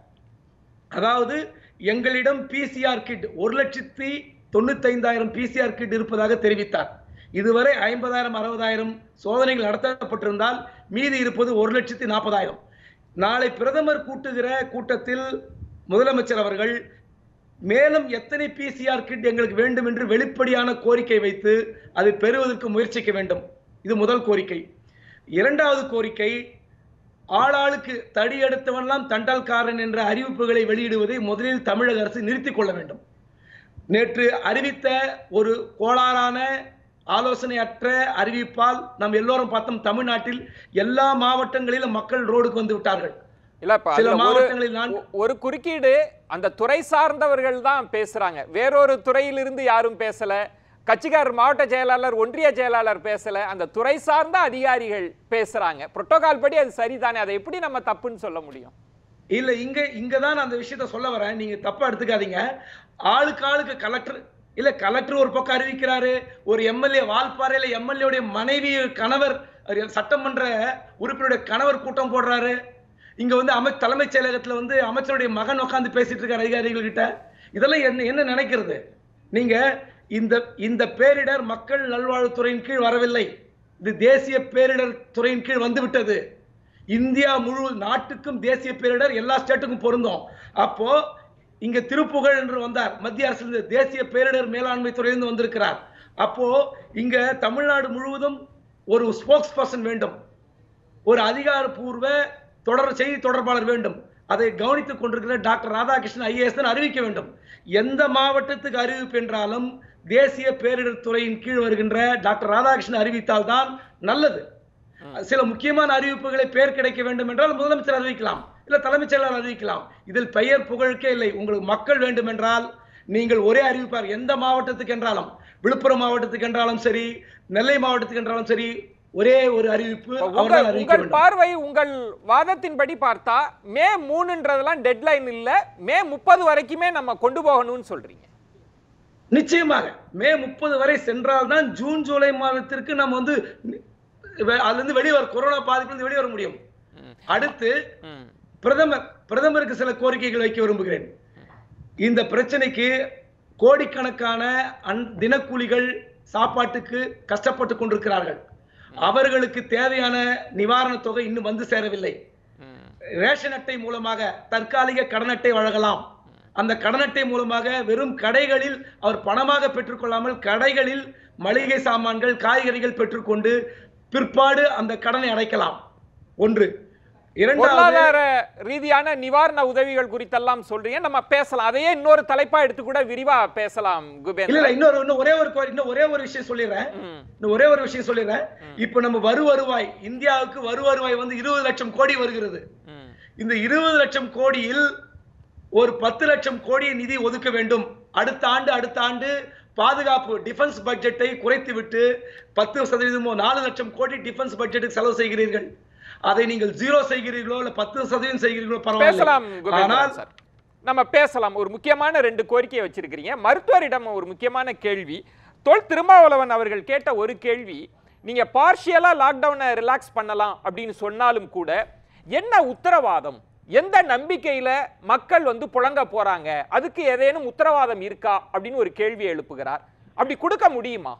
அதாவது எங்களிடம் பிசிஆர் கிட் ஒரு லட்சத்தி தொண்ணூத்தைந்தாயிரம் பிசிஆர் கிட் இருப்பதாக தெரிவித்தார் இதுவரை ஐம்பதாயிரம் அறுபதாயிரம் சோதனைகள் நடத்தப்பட்டிருந்தால் மீதி இருப்பது ஒரு லட்சத்தி நாற்பதாயிரம் நாளை பிரதமர் கூட்டுகிற கூட்டத்தில் முதலமைச்சர் அவர்கள் மேலும் எத்தனை பிசிஆர் கிட் எங்களுக்கு வேண்டும் என்று வெளிப்படையான கோரிக்கை வைத்து அதை பெறுவதற்கு முயற்சிக்க வேண்டும் இது முதல் கோரிக்கை இரண்டாவது கோரிக்கை ஆளாளுக்கு தடி எடுத்தவன்லாம் தண்டால்காரன் என்ற அறிவிப்புகளை வெளியிடுவதை முதலில் தமிழக அரசு நிறுத்திக் கொள்ள வேண்டும் நேற்று அறிவித்த ஒரு கோளாறான ஆலோசனையற்ற அறிவிப்பால் நாம் எல்லோரும் பார்த்தோம் தமிழ்நாட்டில் எல்லா மாவட்டங்களிலும் மக்கள் ரோடுக்கு வந்து விட்டார்கள் இல்ல இப்ப சில அதுல ஒரு மாவட்டங்களில் நான் ஒ- ஒரு குறுக்கீடு அந்த துறை சார்ந்தவர்கள் தான் பேசுறாங்க வேறொரு துறையிலிருந்து யாரும் பேசல கட்சிக்காரர் மாவட்ட செயலாளர் ஒன்றிய செயலாளர் பேசல அந்த துறை சார்ந்த அதிகாரிகள் பேசுறாங்க புரோட்டோகால் படி அது சரிதானே அதை எப்படி நம்ம தப்புன்னு சொல்ல முடியும் இல்ல இங்க இங்க தான் அந்த விஷயத்த சொல்ல வரேன் நீங்க தப்பா எடுத்துக்காதீங்க ஆளுக்கு ஆளுக்கு கலெக்டர் இல்ல கலெக்டர் ஒரு பக்கம் அறிவிக்கிறாரு ஒரு எம்எல்ஏ வால்பாறையில எம்எல்ஏ மனைவி கணவர் அவர் சட்டமன்ற உறுப்பினருடைய கணவர் கூட்டம் போடுறாரு இங்க வந்து அமை தலைமைச் செயலகத்துல வந்து அமைச்சருடைய மகன் உட்கார்ந்து பேசிட்டு இருக்காரு அதிகாரிகள் கிட்ட இதெல்லாம் என்ன என்ன நினைக்கிறது நீங்க இந்த இந்த பேரிடர் மக்கள் நல்வாழ்வுத்துறையின் கீழ் வரவில்லை இது தேசிய பேரிடர் துறையின் கீழ் வந்து விட்டது இந்தியா முழு நாட்டுக்கும் தேசிய பேரிடர் எல்லா ஸ்டேட்டுக்கும் பொருந்தும் அப்போ இங்க திருப்புகழ் என்று வந்தார் மத்திய அரசு தேசிய பேரிடர் மேலாண்மை துறையிலிருந்து வந்திருக்கிறார் அப்போ இங்க தமிழ்நாடு முழுவதும் ஒரு ஸ்போக்ஸ் பர்சன் வேண்டும் ஒரு அதிகாரப்பூர்வ தொடர் செய்தி தொடர்பாளர் வேண்டும் அதை கவனித்துக் கொண்டிருக்கிற டாக்டர் ராதாகிருஷ்ணன் ஐஏஎஸ் அறிவிக்க வேண்டும் எந்த மாவட்டத்துக்கு அறிவிப்பு என்றாலும் தேசிய பேரிடர் துறையின் கீழ் வருகின்ற டாக்டர் ராதாகிருஷ்ணன் அறிவித்தால் தான் நல்லது சில முக்கியமான அறிவிப்புகளை பேர் கிடைக்க வேண்டும் என்றால் முதலமைச்சர் அறிவிக்கலாம் இல்ல தலைமைச் செயலாளர் அறிவிக்கலாம் இதில் பெயர் புகழுக்கே இல்லை உங்களுக்கு மக்கள் வேண்டும் என்றால் நீங்கள் ஒரே அறிவிப்பார் எந்த மாவட்டத்துக்கு என்றாலும் விழுப்புரம் மாவட்டத்துக்கு என்றாலும் சரி நெல்லை மாவட்டத்துக்கு என்றாலும் சரி ஒரே ஒரு அறிவிப்பு இப்ப அவர்கள் உங்கள் அறிவிக்க உங்கள் வேண்டும் பார்வை உங்கள் வாதத்தின்படி பார்த்தா மே மூணுன்றதெல்லாம் டெட்லைன் இல்ல மே முப்பது வரைக்குமே நம்ம கொண்டு போகணும்னு சொல்றீங்க நிச்சயமாக மே முப்பது வரை சென்றால்தான் ஜூன் ஜூலை மாதத்திற்கு நம்ம வந்து வெ- அதுல இருந்து வெளியே வர கொரோனா பாதிப்பிலிருந்து வெளியே வர முடியும் அடுத்து ம். பிரதமர் பிரதமருக்கு சில கோரிக்கைகள் வைக்க விரும்புகிறேன் இந்த பிரச்சனைக்கு கோடிக்கணக்கான அன் தினக்கூலிகள் சாப்பாட்டுக்கு கஷ்டப்பட்டு கொண்டிருக்கிறார்கள் அவர்களுக்கு தேவையான நிவாரணத் தொகை இன்னும் வந்து சேரவில்லை ம். ரேஷன் அட்டை மூலமாக தற்காலிக கடன் அட்டை வழங்கலாம் அந்த கடன் அட்டை மூலமாக வெறும் கடைகளில் அவர் பணமாக பெற்றுக்கொள்ளாமல் கடைகளில் மளிகை சாமான்கள் காய்கறிகள் பெற்றுக்கொண்டு பிற்பாடு அந்த கடனை அடைக்கலாம் ஒன்று இரண்டாவது பொருளாதார ரீதியான நிவாரண உதவிகள் குறித்தெல்லாம் சொல்றீங்க நம்ம பேசலாம் அதையே இன்னொரு தலைப்பா எடுத்து கூட விரிவா பேசலாம் இல்ல குபேந்திரன் இல்ல இன்னொரு இன்னும் ஒரே ஒரு கோ- இன்னும் ஒரே ஒரு விஷயம் சொல்லிடுறேன் ம். இன்னும் ஒரே ஒரு விஷயம் சொல்லிடுறேன் இப்ப நம்ம வரு வருவாய் இந்தியாவுக்கு வரு வருவாய் வந்து இருபது லட்சம் கோடி வருகிறது ம். இந்த இருபது லட்சம் கோடியில் ஒரு பத்து லட்சம் கோடியை நிதி ஒதுக்க வேண்டும் அடுத்த ஆண்டு அடுத்த ஆண்டு பாதுகாப்பு டிஃபென்ஸ் பட்ஜெட்டை குறைத்து விட்டு பத்து சதவீதமோ நாலு லட்சம் கோடி டிஃபென்ஸ் பட்ஜெட்டுக்கு செலவு செய்கிறீர்கள் அதை நீங்கள் ஜீரோ செய்கிறீர்களோ இல்ல பத்து சதவீதம் செய்கிறீர்களோ பேசலாம் பரவாயில்லை ஆனால் குபேந்திரன் சார் நம்ம பேசலாம் ஒரு முக்கியமான ரெண்டு கோரிக்கையை வச்சிருக்கிறீங்க மருத்துவரிடம் ஒரு முக்கியமான கேள்வி தொல் திருமாவளவன் அவர்கள் கேட்ட ஒரு கேள்வி நீங்க பார்ஷியலா லாக்டவுனை ரிலாக்ஸ் பண்ணலாம் அப்படின்னு சொன்னாலும் கூட என்ன உத்தரவாதம் எந்த நம்பிக்கையில மக்கள் வந்து புழங்க போறாங்க அதுக்கு ஏதேனும் உத்தரவாதம் இருக்கா அப்படின்னு ஒரு கேள்வி எழுப்புகிறார் அப்படி கொடுக்க முடியுமா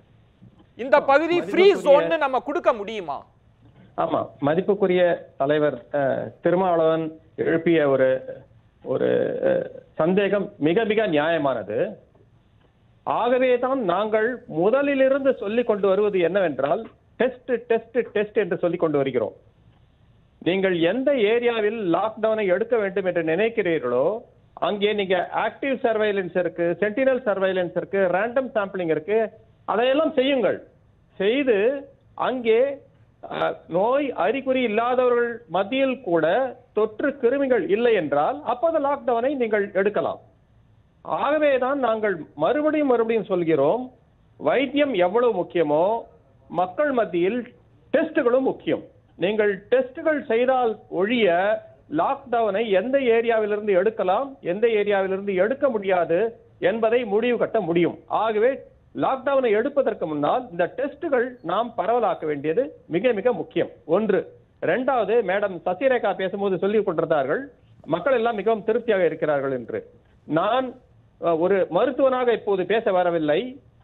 இந்த பகுதி ஃப்ரீ மதிப்புக்குரிய- ஜோன்னு நம்ம கொடுக்க முடியுமா ஆமா மதிப்புக்குரிய தலைவர் அஹ், திருமாவளவன் எழுப்பிய ஒரு ஒரு அஹ், சந்தேகம் மிக மிக நியாயமானது ஆகவே தான் நாங்கள் முதலிலிருந்து சொல்லிக் கொண்டு வருவது என்னவென்றால் டெஸ்ட் டெஸ்ட் டெஸ்ட் என்று சொல்லிக் கொண்டு வருகிறோம் நீங்கள் எந்த ஏரியாவில் லாக்டவுனை எடுக்க வேண்டும் என்று நினைக்கிறீர்களோ அங்கே நீங்க ஆக்டிவ் சர்வைலன்ஸ் இருக்கு சென்டினல் சர்வைலன்ஸ் இருக்கு ரேண்டம் சாம்பிளிங் இருக்கு அதையெல்லாம் செய்யுங்கள் செய்து அங்கே அஹ், நோய் அறிகுறி இல்லாதவர்கள் மத்தியில் கூட தொற்று கிருமிகள் இல்லை என்றால் அப்போது லாக்டவுனை நீங்கள் எடுக்கலாம் ஆகவேதான் நாங்கள் மறுபடியும் மறுபடியும் சொல்கிறோம் வைத்தியம் எவ்வளவு முக்கியமோ மக்கள் மத்தியில் டெஸ்ட்டுகளும் முக்கியம் நீங்கள் டெஸ்ட்டுகள் செய்தால் ஒழிய லாக்டவுனை எந்த ஏரியாவிலிருந்து எடுக்கலாம் எந்த ஏரியாவிலிருந்து எடுக்க முடியாது என்பதை முடிவு கட்ட முடியும் ஆகவே லாக்டவுனை எடுப்பதற்கு முன்னால் இந்த டெஸ்ட்டுகள் நாம் பரவலாக்க வேண்டியது மிக மிக முக்கியம் ஒன்று இரண்டாவது மேடம் சசிரேகா பேசும்போது சொல்லிக் கொண்டிருந்தார்கள் மக்கள் எல்லாம் மிகவும் திருப்தியாக இருக்கிறார்கள் என்று நான் அஹ், ஒரு மருத்துவனாக இப்போது பேச வரவில்லை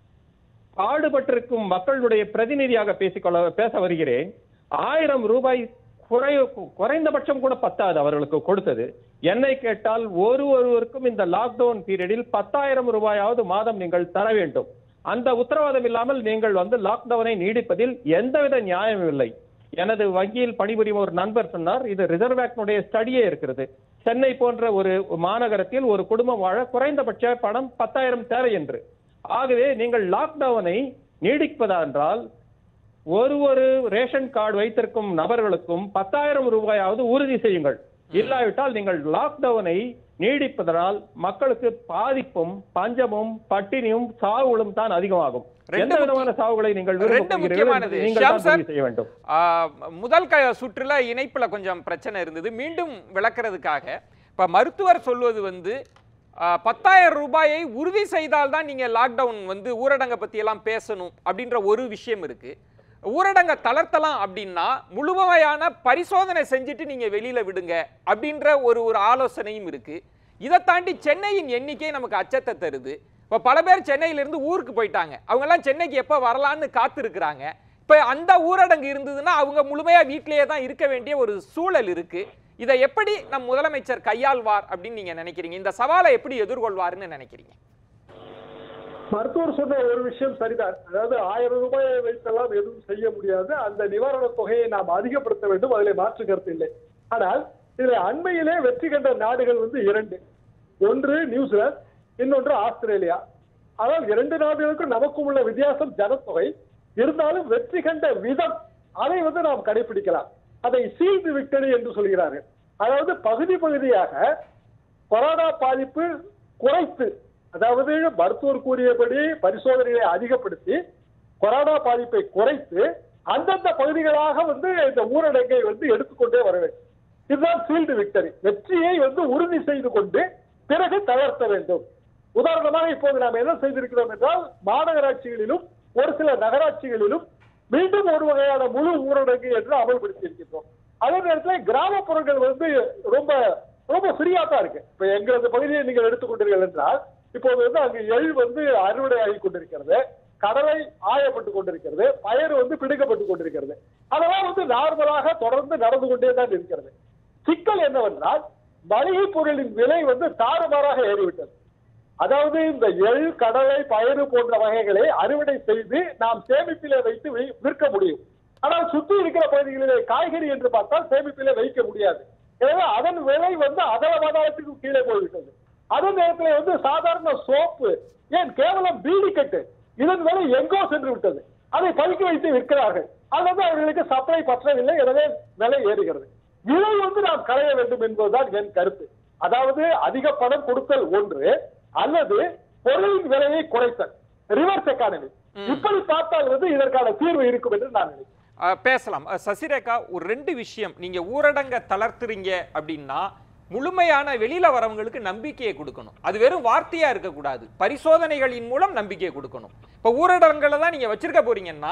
பாடுபட்டிருக்கும் மக்களுடைய பிரதிநிதியாக பேசிக்கொள்ள பேச வருகிறேன் ஆயிரம் ரூபாய் குறை குறைந்தபட்சம் கூட பத்தாது அவர்களுக்கு கொடுத்தது என்னை கேட்டால் ஒரு ஒருவருக்கும் இந்த லாக்டவுன் பீரியடில் பத்தாயிரம் ரூபாயாவது மாதம் நீங்கள் தர வேண்டும் அந்த உத்தரவாதம் இல்லாமல் நீங்கள் வந்து லாக்டவுனை நீடிப்பதில் எந்தவித நியாயமும் இல்லை எனது வங்கியில் பணிபுரியும் ஒரு நண்பர் சொன்னார் இது ரிசர்வ் பேங்கினுடைய ஸ்டடியே இருக்கிறது சென்னை போன்ற ஒரு மாநகரத்தில் ஒரு குடும்பம் வாழ குறைந்தபட்ச பணம் பத்தாயிரம் தேவை என்று ஆகவே நீங்கள் லாக்டவுனை நீடிப்பதா என்றால் ஒரு ஒரு ரேஷன் கார்டு வைத்திருக்கும் நபர்களுக்கும் பத்தாயிரம் ரூபாயாவது உறுதி செய்யுங்கள் இல்லாவிட்டால் நீங்கள் லாக்டவுனை நீடிப்பதனால் மக்களுக்கு பாதிப்பும் பஞ்சமும் பட்டினியும் சாவுகளும் தான் அதிகமாகும் ரெண்டு எந்த விதமான சாவுகளை நீங்கள் விரும்பப் ரெண்டு போகிறீர்கள் முக்கியமானது. என்பதை நீங்கள் ஷியாம் தான் சார். முடிவு செய்ய வேண்டும் ஆ, முதல் க சுற்றுல இணைப்புல கொஞ்சம் பிரச்சனை இருந்தது மீண்டும் விளக்குறதுக்காக இப்ப மருத்துவர் சொல்வது வந்து ஆ, பத்தாயிரம் ரூபாயை உறுதி செய்தால் தான் நீங்க லாக்டவுன் வந்து ஊரடங்கை பத்தி எல்லாம் பேசணும் அப்படின்ற ஒரு விஷயம் இருக்கு ஊரடங்கை தளர்த்தலாம் அப்படின்னா முழுமையான பரிசோதனை செஞ்சுட்டு நீங்க வெளியில விடுங்க அப்படின்ற ஒரு ஒரு ஆலோசனையும் இருக்கு இதை தாண்டி சென்னையின் எண்ணிக்கை நமக்கு அச்சத்தை தருது இப்போ பல பேர் சென்னையிலிருந்து ஊருக்கு போயிட்டாங்க அவங்கெல்லாம் சென்னைக்கு எப்போ வரலான்னு காத்திருக்கிறாங்க இப்போ அந்த ஊரடங்கு இருந்ததுன்னா அவங்க முழுமையா வீட்டிலேயே தான் இருக்க வேண்டிய ஒரு சூழல் இருக்கு இதை எப்படி நம் முதலமைச்சர் கையாள்வார் அப்படின்னு நீங்க நினைக்கிறீங்க இந்த சவாலை எப்படி எதிர்கொள்வாருன்னு நினைக்கிறீங்க மருத்துவர் சொன்ன ஒரு விஷயம் சரிதான் அதாவது ஆயிரம் ரூபாயை வைத்தெல்லாம் எதுவும் செய்ய முடியாது அந்த நிவாரண தொகையை நாம் அதிகப்படுத்த வேண்டும் அதில் மாற்று கருத்து இல்லை ஆனால் இதுல அண்மையிலே வெற்றி கண்ட நாடுகள் வந்து இரண்டு ஒன்று நியூசிலாந்து இன்னொன்று ஆஸ்திரேலியா ஆனால் இரண்டு நாடுகளுக்கும் நமக்கும் உள்ள வித்தியாசம் ஜனத்தொகை இருந்தாலும் வெற்றி கண்ட விதம் அதை வந்து நாம் கடைபிடிக்கலாம் அதை சீல்டு விக்டரி என்று சொல்கிறார்கள் அதாவது பகுதி பகுதியாக கொரோனா பாதிப்பு குறைத்து அதாவது மருத்துவர் கூறியபடி பரிசோதனைகளை அதிகப்படுத்தி கொரோனா பாதிப்பை குறைத்து அந்தந்த பகுதிகளாக வந்து இந்த ஊரடங்கை வந்து எடுத்துக்கொண்டே வர வேண்டும் இதுதான் ஃபீல்டு விக்டரி வெற்றியை வந்து உறுதி செய்து கொண்டு பிறகு தளர்த்த வேண்டும் உதாரணமாக இப்போது நாம் என்ன செய்திருக்கிறோம் என்றால் மாநகராட்சிகளிலும் ஒரு சில நகராட்சிகளிலும் மீண்டும் ஒரு வகையான முழு ஊரடங்கு என்று அமல்படுத்தி இருக்கின்றோம் அதே நேரத்தில் கிராமப்புறங்கள் வந்து ரொம்ப ரொம்ப ஃப்ரீயா தான் இருக்கு இப்ப எங்களது பகுதியை நீங்கள் எடுத்துக்கொண்டீர்கள் என்றால் இப்போது வந்து அங்கு எள் வந்து அறுவடை ஆகி கொண்டிருக்கிறது கடலை ஆயப்பட்டு கொண்டிருக்கிறது பயறு வந்து பிடிக்கப்பட்டு கொண்டிருக்கிறது அதெல்லாம் வந்து நார்மலாக தொடர்ந்து நடந்து கொண்டே தான் இருக்கிறது சிக்கல் என்னவென்றால் மளிகை பொருளின் விலை வந்து தாறுமாறாக ஏறிவிட்டது அதாவது இந்த எள் கடலை பயறு போன்ற வகைகளை அறுவடை செய்து நாம் சேமிப்பிலே வைத்து வி- விற்க முடியும் ஆனால் சுற்றி இருக்கிற பகுதிகளிலே காய்கறி என்று பார்த்தால் சேமிப்பிலே வைக்க முடியாது எனவே அதன் விலை வந்து அதல பாதாளத்துக்கு கீழே போய்விட்டது அதே நேரத்தில் வந்து சாதாரண சோப்பு ஏன் கேவலம் பீடி கட்டு இதன் விலை எங்கோ சென்று விட்டது அதை பதுக்கி வைத்து விற்கிறார்கள் அல்லது அவர்களுக்கு சப்ளை பற்றவில்லை எனவே விலை ஏறுகிறது இதை வந்து நாம் களைய வேண்டும் என்பதுதான் என் கருத்து அதாவது அதிக பணம் கொடுத்தல் ஒன்று அல்லது பொருளின் விலையை குறைத்தல் ரிவர்ஸ் எக்கானமி இப்படி பார்த்தால் வந்து இதற்கான தீர்வு இருக்கும் என்று நான் நினைக்கிறேன் அஹ், பேசலாம் அஹ், சசிரேகா ஒரு ரெண்டு விஷயம் நீங்க ஊரடங்க தளர்த்துறீங்க அப்படின்னா முழுமையான வெளியில வரவங்களுக்கு நம்பிக்கையை கொடுக்கணும் அது வெறும் வார்த்தையா இருக்கக்கூடாது பரிசோதனைகளின் மூலம் நம்பிக்கையை கொடுக்கணும் இப்போ ஊரடங்குல தான் நீங்க வச்சிருக்க போறீங்கன்னா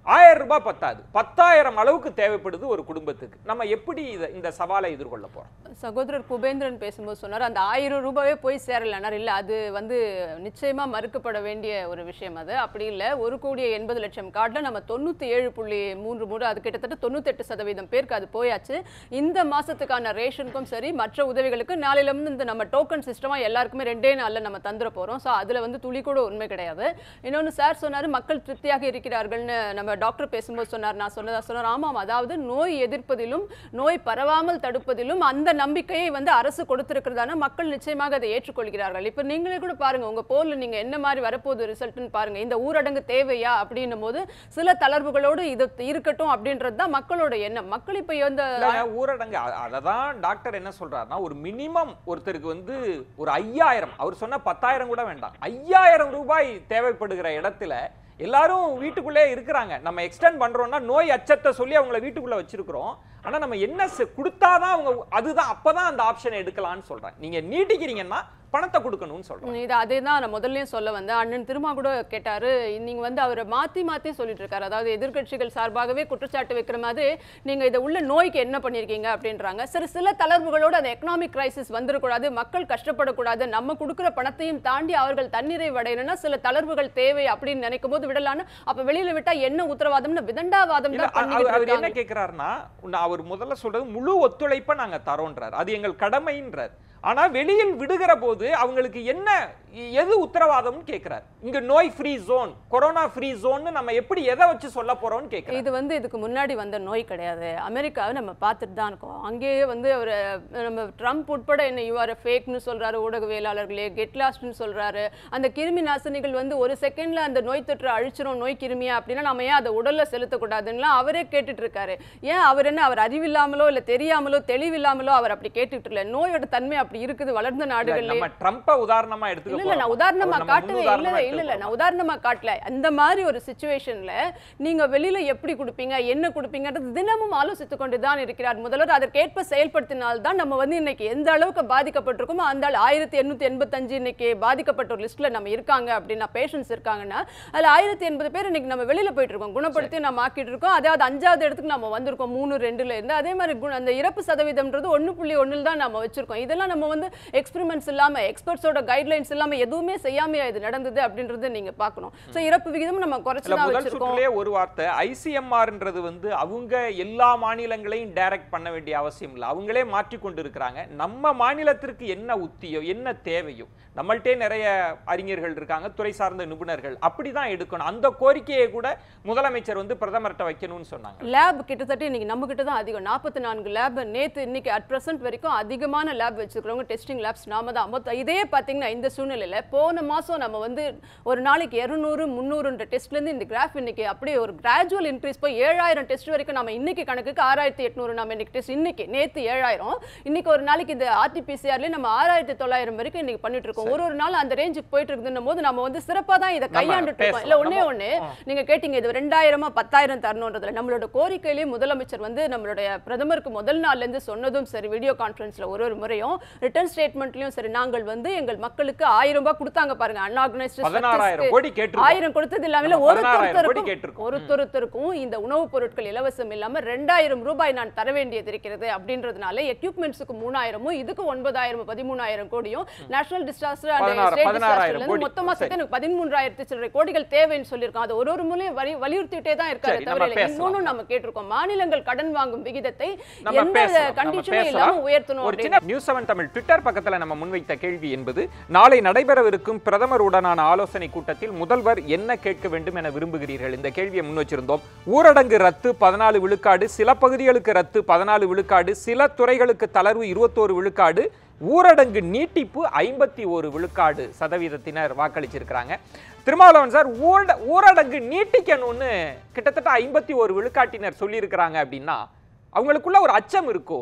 ஆயிரம் ரூபாய் பத்தாது பத்தாயிரம் அளவுக்கு தேவைப்படுது ஒரு குடும்பத்துக்கு நம்ம எப்படி இத- இந்த சவாலை எதிர்கொள்ள போறோம் சகோதரர் குபேந்திரன் பேசும்போது சொன்னார் அந்த ஆயிரம் ரூபாயே போய் சேரலனார் இல்லை அது வந்து நிச்சயமா மறுக்கப்பட வேண்டிய ஒரு விஷயம் அது அப்படி இல்லை ஒரு கோடியே எண்பது லட்சம் கார்டில் நம்ம தொண்ணூற்றி ஏழு புள்ளி மூன்று மூணு அது கிட்டத்தட்ட தொண்ணூத்தெட்டு சதவீதம் பேருக்கு அது போயாச்சு இந்த மாசத்துக்கான ரேஷனுக்கும் சரி மற்ற உதவிகளுக்கு நாளையில இருந்து இந்த நம்ம டோக்கன் சிஸ்டமா எல்லாருக்குமே ரெண்டே நாள்ல நம்ம தந்துட போறோம் ஸோ அதுல வந்து துளி கூட உண்மை கிடையாது இன்னொன்னு சார் சொன்னாரு மக்கள் திருப்தியாக இருக்கிறார்கள்னு நம்ம டாக்டர் பேசும்போது சொன்னார் நான் சொன்னதா சொன்னார் ஆமாம் அதாவது நோய் எதிர்ப்பதிலும் நோய் பரவாமல் தடுப்பதிலும் அந்த நம்பிக்கையை வந்து அரசு கொடுத்திருக்கிறதான மக்கள் நிச்சயமாக அதை ஏற்றுக்கொள்கிறார்கள் இப்போ நீங்களே கூட பாருங்க உங்க போல்ல நீங்க என்ன மாதிரி வரப்போகுது ரிசல்ட்னு பாருங்க இந்த ஊரடங்கு தேவையா அப்படின்னும் போது சில தளர்வுகளோடு இது இருக்கட்டும் அப்படின்றது தான் மக்களோட எண்ணம் மக்கள் இப்போ இந்த இல்லைங்க, ஊரடங்கு அ- அததான் டாக்டர் என்ன சொல்றாருன்னா ஒரு மினிமம் ஒருத்தருக்கு வந்து ஒரு ஐயாயிரம் அவர் சொன்ன பத்தாயிரம் கூட வேண்டாம் ஐயாயிரம் ரூபாய் தேவைப்படுகிற இடத்துல எல்லாரும் வீட்டுக்குள்ளே இருக்கிறாங்க நம்ம எக்ஸ்டெண்ட் பண்றோம்னா நோய் அச்சத்தை சொல்லி அவங்கள வீட்டுக்குள்ள வச்சிருக்கிறோம் ஆனா நம்ம என்ன செ- கொடுத்தாதான் அவங்க அதுதான் அப்பதான் அந்த ஆப்ஷனை எடுக்கலாம்னு சொல்றேன் நீங்க நீட்டிக்கிறீங்கன்னா பணத்தை கொடுக்கணும்னு சொல்றேன் இது அதே தான் நான் முதல்லயும் சொல்ல வந்தேன் அண்ணன் திருமா கூட கேட்டாரு நீங்க வந்து அவரை மாத்தி மாத்தி சொல்லிட்டு இருக்காரு அதாவது எதிர்க்கட்சிகள் சார்பாகவே குற்றச்சாட்டு வைக்கிற மாதிரி நீங்க இதை உள்ள நோய்க்கு என்ன பண்ணிருக்கீங்க அப்படின்றாங்க சரி சில தளர்வுகளோடு அந்த எக்கனாமிக் கிரைசிஸ் வந்துடக்கூடாது மக்கள் கஷ்டப்படக்கூடாது நம்ம கொடுக்குற பணத்தையும் தாண்டி அவர்கள் தண்ணீரை அடையணும்னா சில தளர்வுகள் தேவை அப்படின்னு நினைக்கும் போது விடலான்னு அப்ப வெளியில விட்டா என்ன உத்தரவாதம்னு விதண்டாவாதம் இல்ல தான் அ- அவர் பண்ணிக்கிட்டு அவர் என்ன இருக்காங்க கேக்குறாருன்னா உன்னை அவர் முதல்ல சொல்றது முழு ஒத்துழைப்பை நாங்க தரோன்றார் அது எங்கள் கடமைன்றார் ஆனா வெளியில் விடுகிற போது அவங்களுக்கு என்ன எ- எது உத்தரவாதம்னு கேக்குறார் இங்க நோய் free zone corona free zone நம்ம எப்படி எதை வச்சு சொல்ல போறோம்னு கேக்குறாரு இது வந்து இதுக்கு முன்னாடி வந்த நோய் கிடையாது அமெரிக்காவை நம்ம பார்த்துட்டு தான் இருக்கோம் அங்கேயே வந்து அவர் நம்ம ட்ரம்ப் உட்பட என்ன யூஆர் ஃபேக்னு சொல்றாரு ஊடகவியலாளர்களே கெட் லாஸ்ட்னு சொல்றாரு அந்த கிருமி நாசினிகள் வந்து ஒரு செகண்ட்ல அந்த நோய் தொற்று அழிச்சிரும் நோய் கிருமியா அப்படின்னா நம்ம ஏன் அதை உடல்ல செலுத்தக்கூடாதுன்னு அவரே கேட்டுட்டு இருக்காரு ஏன் அவர் என்ன அவர் அறிவில்லாமலோ இல்ல தெரியாமலோ தெளிவில்லாமலோ அவர் அப்படி கேட்டுட்டு இல்ல நோயோட தன்மை அப்படி இருக்குது வளர்ந்த இல்ல, நாடுகள்ல நம்ம ட்ரம்ப்பை உதாரணமா எடுத்துக்க இல்ல இல்ல நான் போறோமா? உதாரணமா அவர் நம்ம காட்டவே இல்ல முன்னுதாரணமா இல்ல இல்ல எடுத்துக்க நான் உதாரணமா காட்டல அந்த மாதிரி ஒரு சுச்சுவேஷன்ல நீங்க வெளியில எப்படி கொடுப்பீங்க என்ன கொடுப்பீங்கன்றது தினமும் ஆலோசித்துக் கொண்டு தான் இருக்கிறார் முதல்வர் அதற்கேற்ப செயல்படுத்தினால் தான் நம்ம வந்து இன்னைக்கு எந்த அளவுக்கு பாதிக்கப்பட்டிருக்கோமோ அந்த ஆயிரத்தி எண்ணூத்தி எண்பத்தஞ்சு இன்னைக்கு பாதிக்கப்பட்ட ஒரு லிஸ்ட்ல நம்ம இருக்காங்க அப்படின்னா பேஷண்ட்ஸ் இருக்காங்கன்னா அதுல ஆயிரத்தி எண்பது பேர் இன்னைக்கு நம்ம வெளியில போயிட்டு இருக்கோம் குணப்படுத்தி நம்ம ஆக்கிட்டு இருக்கோம் அதாவது அஞ்சாவது இடத்துக்கு நம்ம வந்திருக்கோம் மூணு ரெண்டுல இருந்து அதே மாதிரி குண- அந்த இறப்பு சதவீதம்ன்றது ஒண்ணு புள்ளி ஒண்ணுல தான் நம்ம வச்சிருக்கோம் இதெல்லாம் நம்ம வந்து எக்ஸ்பெரிமெண்ட்ஸ் இல்லாம எக்ஸ்பர்ட்ஸோட கைட்லைன்ஸ் இல்லாம எதுவுமே செய்யாமையா இது நடந்தது அப்படின்றது நீங்க பார்க்கணும் சோ இறப்பு விகிதம் நம்ம குறைச்சு இல்ல தான் முதல் வச்சிருக்கோம் சுற்றுலயே ஒரு வார்த்தை ஐசிஎம்ஆர்ன்றது வந்து அவங்க எல்லா மாநிலங்களையும் டைரக்ட் பண்ண வேண்டிய அவசியம் இல்லை அவங்களே மாற்றி கொண்டு இருக்கிறாங்க நம்ம மாநிலத்திற்கு என்ன உத்தியோ என்ன தேவையோ நம்மள்ட்டே நிறைய அறிஞர்கள் இருக்காங்க துறை சார்ந்த நிபுணர்கள் அப்படிதான் எடுக்கணும் அந்த கோரிக்கையை கூட முதலமைச்சர் வந்து பிரதமர்கிட்ட வைக்கணும்னு சொன்னாங்க லேப் கிட்டத்தட்ட இன்னைக்கு நம்ம கிட்ட தான் அதிகம் நாற்பத்தி நான்கு லேப் நேத்து இன்னைக்கு அட் பிரசன்ட் வரைக்கும் அதிகமான லேப் வச்சிருக்கிறவங்க டெஸ்டிங் லேப்ஸ் நாம தான் மொத்தம் இதே பாத்தீங்கன்னா இந்த சூழ்நிலையில போன மாசம் நம்ம வந்து ஒரு நாளைக்கு இருநூறு முந்நூறுன்ற டெஸ்ட்ல இருந்து இந்த கிராஃப் இன்னைக்கு அப்படியே ஒரு கிராஜுவல் இன்க்ரீஸ் போய் ஏழாயிரம் டெஸ்ட் வரைக்கும் நம்ம இன்னைக்கு கணக்குக்கு ஆறாயிரத்தி எட்நூறு நம்ம இன்னைக்கு டெஸ்ட் இன்னைக்கு நேத்து ஏழாயிரம் இன்னைக்கு ஒரு நாளைக்கு இந்த ஆர்டிபிசிஆர்ல நம்ம ஆறாயிரத்தி தொள்ளாயிரம் வரைக்கும் இன்னைக்கு பண்ணிட்டு இருக்கோம் ஒரு ஒரு நாள் அந்த ரேஞ்சுக்கு போயிட்டு இருக்குதுன்னும் போது நம்ம வந்து சிறப்பா தான் இதை நம்ம கையாண்டுட்டு இருக்கோம் இல்ல பேசலாம். ஒண்ணே நம்ம- ஒண்ணு நீங்க கேட்டீங்க இது ரெண்டாயிரமா பத்தாயிரம் தரணுன்றதுல நம்மளோட கோரிக்கையிலேயே முதலமைச்சர் வந்து நம்மளுடைய பிரதமருக்கு முதல் நாள்ல இருந்து சொன்னதும் சரி வீடியோ கான்ஃபரன்ஸ்ல ஒரு ஒரு முறையும் ரிட்டர்ன் ஸ்டேட்மெண்ட்லயும் சரி நாங்கள் வந்து எங்கள் மக்களுக்கு ஆயிரம் ரூபாய் கொடுத்தாங்க பாருங்க அன்ஆர்கனைஸ்டு பதினாறாயிரம் கோடி கேட்டிருக்கோம் ஆயிரம் கொடுத்தது இல்லாம நம்ம ஒரு 16,000 கோடி ஒருத்தருக்கும் கேட்டிருக்கோம். ஒருத்தருக்கும் இந்த உணவுப் பொருட்கள் இலவசம் இல்லாம ரெண்டாயிரம் ரூபாய் நான் தர வேண்டியது இருக்கிறது அப்படின்றதுனால எக்யூப்மெண்ட்ஸுக்கு மூணாயிரமும் இதுக்கு ஒன்பதாயிரம் பதிமூணாயிரம் கோடியும் நேஷனல் டிசாஸ்டர் அண்ட் பதினாறு- ஸ்டேட் பதினாறாயிரம் டிசாஸ்டர்ல கோடி. மொத்தமா சேர்த்து எனக்கு பதிமூன்றாயிரத்தி சில்லறை கோடிகள் தேவைன்னு சொல்லியிருக்கோம் அது ஒரு ஒரு முறையும் வலி வலியுறுத்திட்டே தான் இருக்காரு சரி, தவிர நம்ம இல்லை. பேசலாம். இன்னொன்னும் நம்ம கேட்டிருக்கோம் மாநிலங்கள் கடன் வாங்கும் விகிதத்தை நம்ம எந்த பேசலாம் நம்ம கண்டிஷனும் பேசலாம் இல்லாம உயர்த்தணும் ஒரு அப்படின்னு சின்ன நியூஸ் செவன் தமிழ் ட்விட்டர் பக்கத்துல நம்ம முன்வைத்த கேள்வி என்பது நாளை நடைபெறவிருக்கும் பிரதமருடனான ஆலோசனை கூட்டத்தில் முதல்வர் என்ன கேட்க வேண்டும் என விரும்புகிறீர்கள் இந்த கேள்வியை முன் வச்சிருந்தோம் ஊரடங்கு ரத்து பதினாலு விழுக்காடு சில பகுதிகளுக்கு ரத்து பதினாலு விழுக்காடு சில துறைகளுக்கு தளர்வு இருபத்தோரு விழுக்காடு ஊரடங்கு நீட்டிப்பு ஐம்பத்தி ஒரு விழுக்காடு சதவீதத்தினர் வாக்களிச்சிருக்கிறாங்க திருமாவளவன் சார் ஊரட ஊரடங்கு நீட்டிக்கணும்னு கிட்டத்தட்ட ஐம்பத்தி ஒரு விழுக்காட்டினர் சொல்லியிருக்கிறாங்க அப்படின்னா அவங்களுக்குள்ள ஒரு அச்சம் இருக்கோ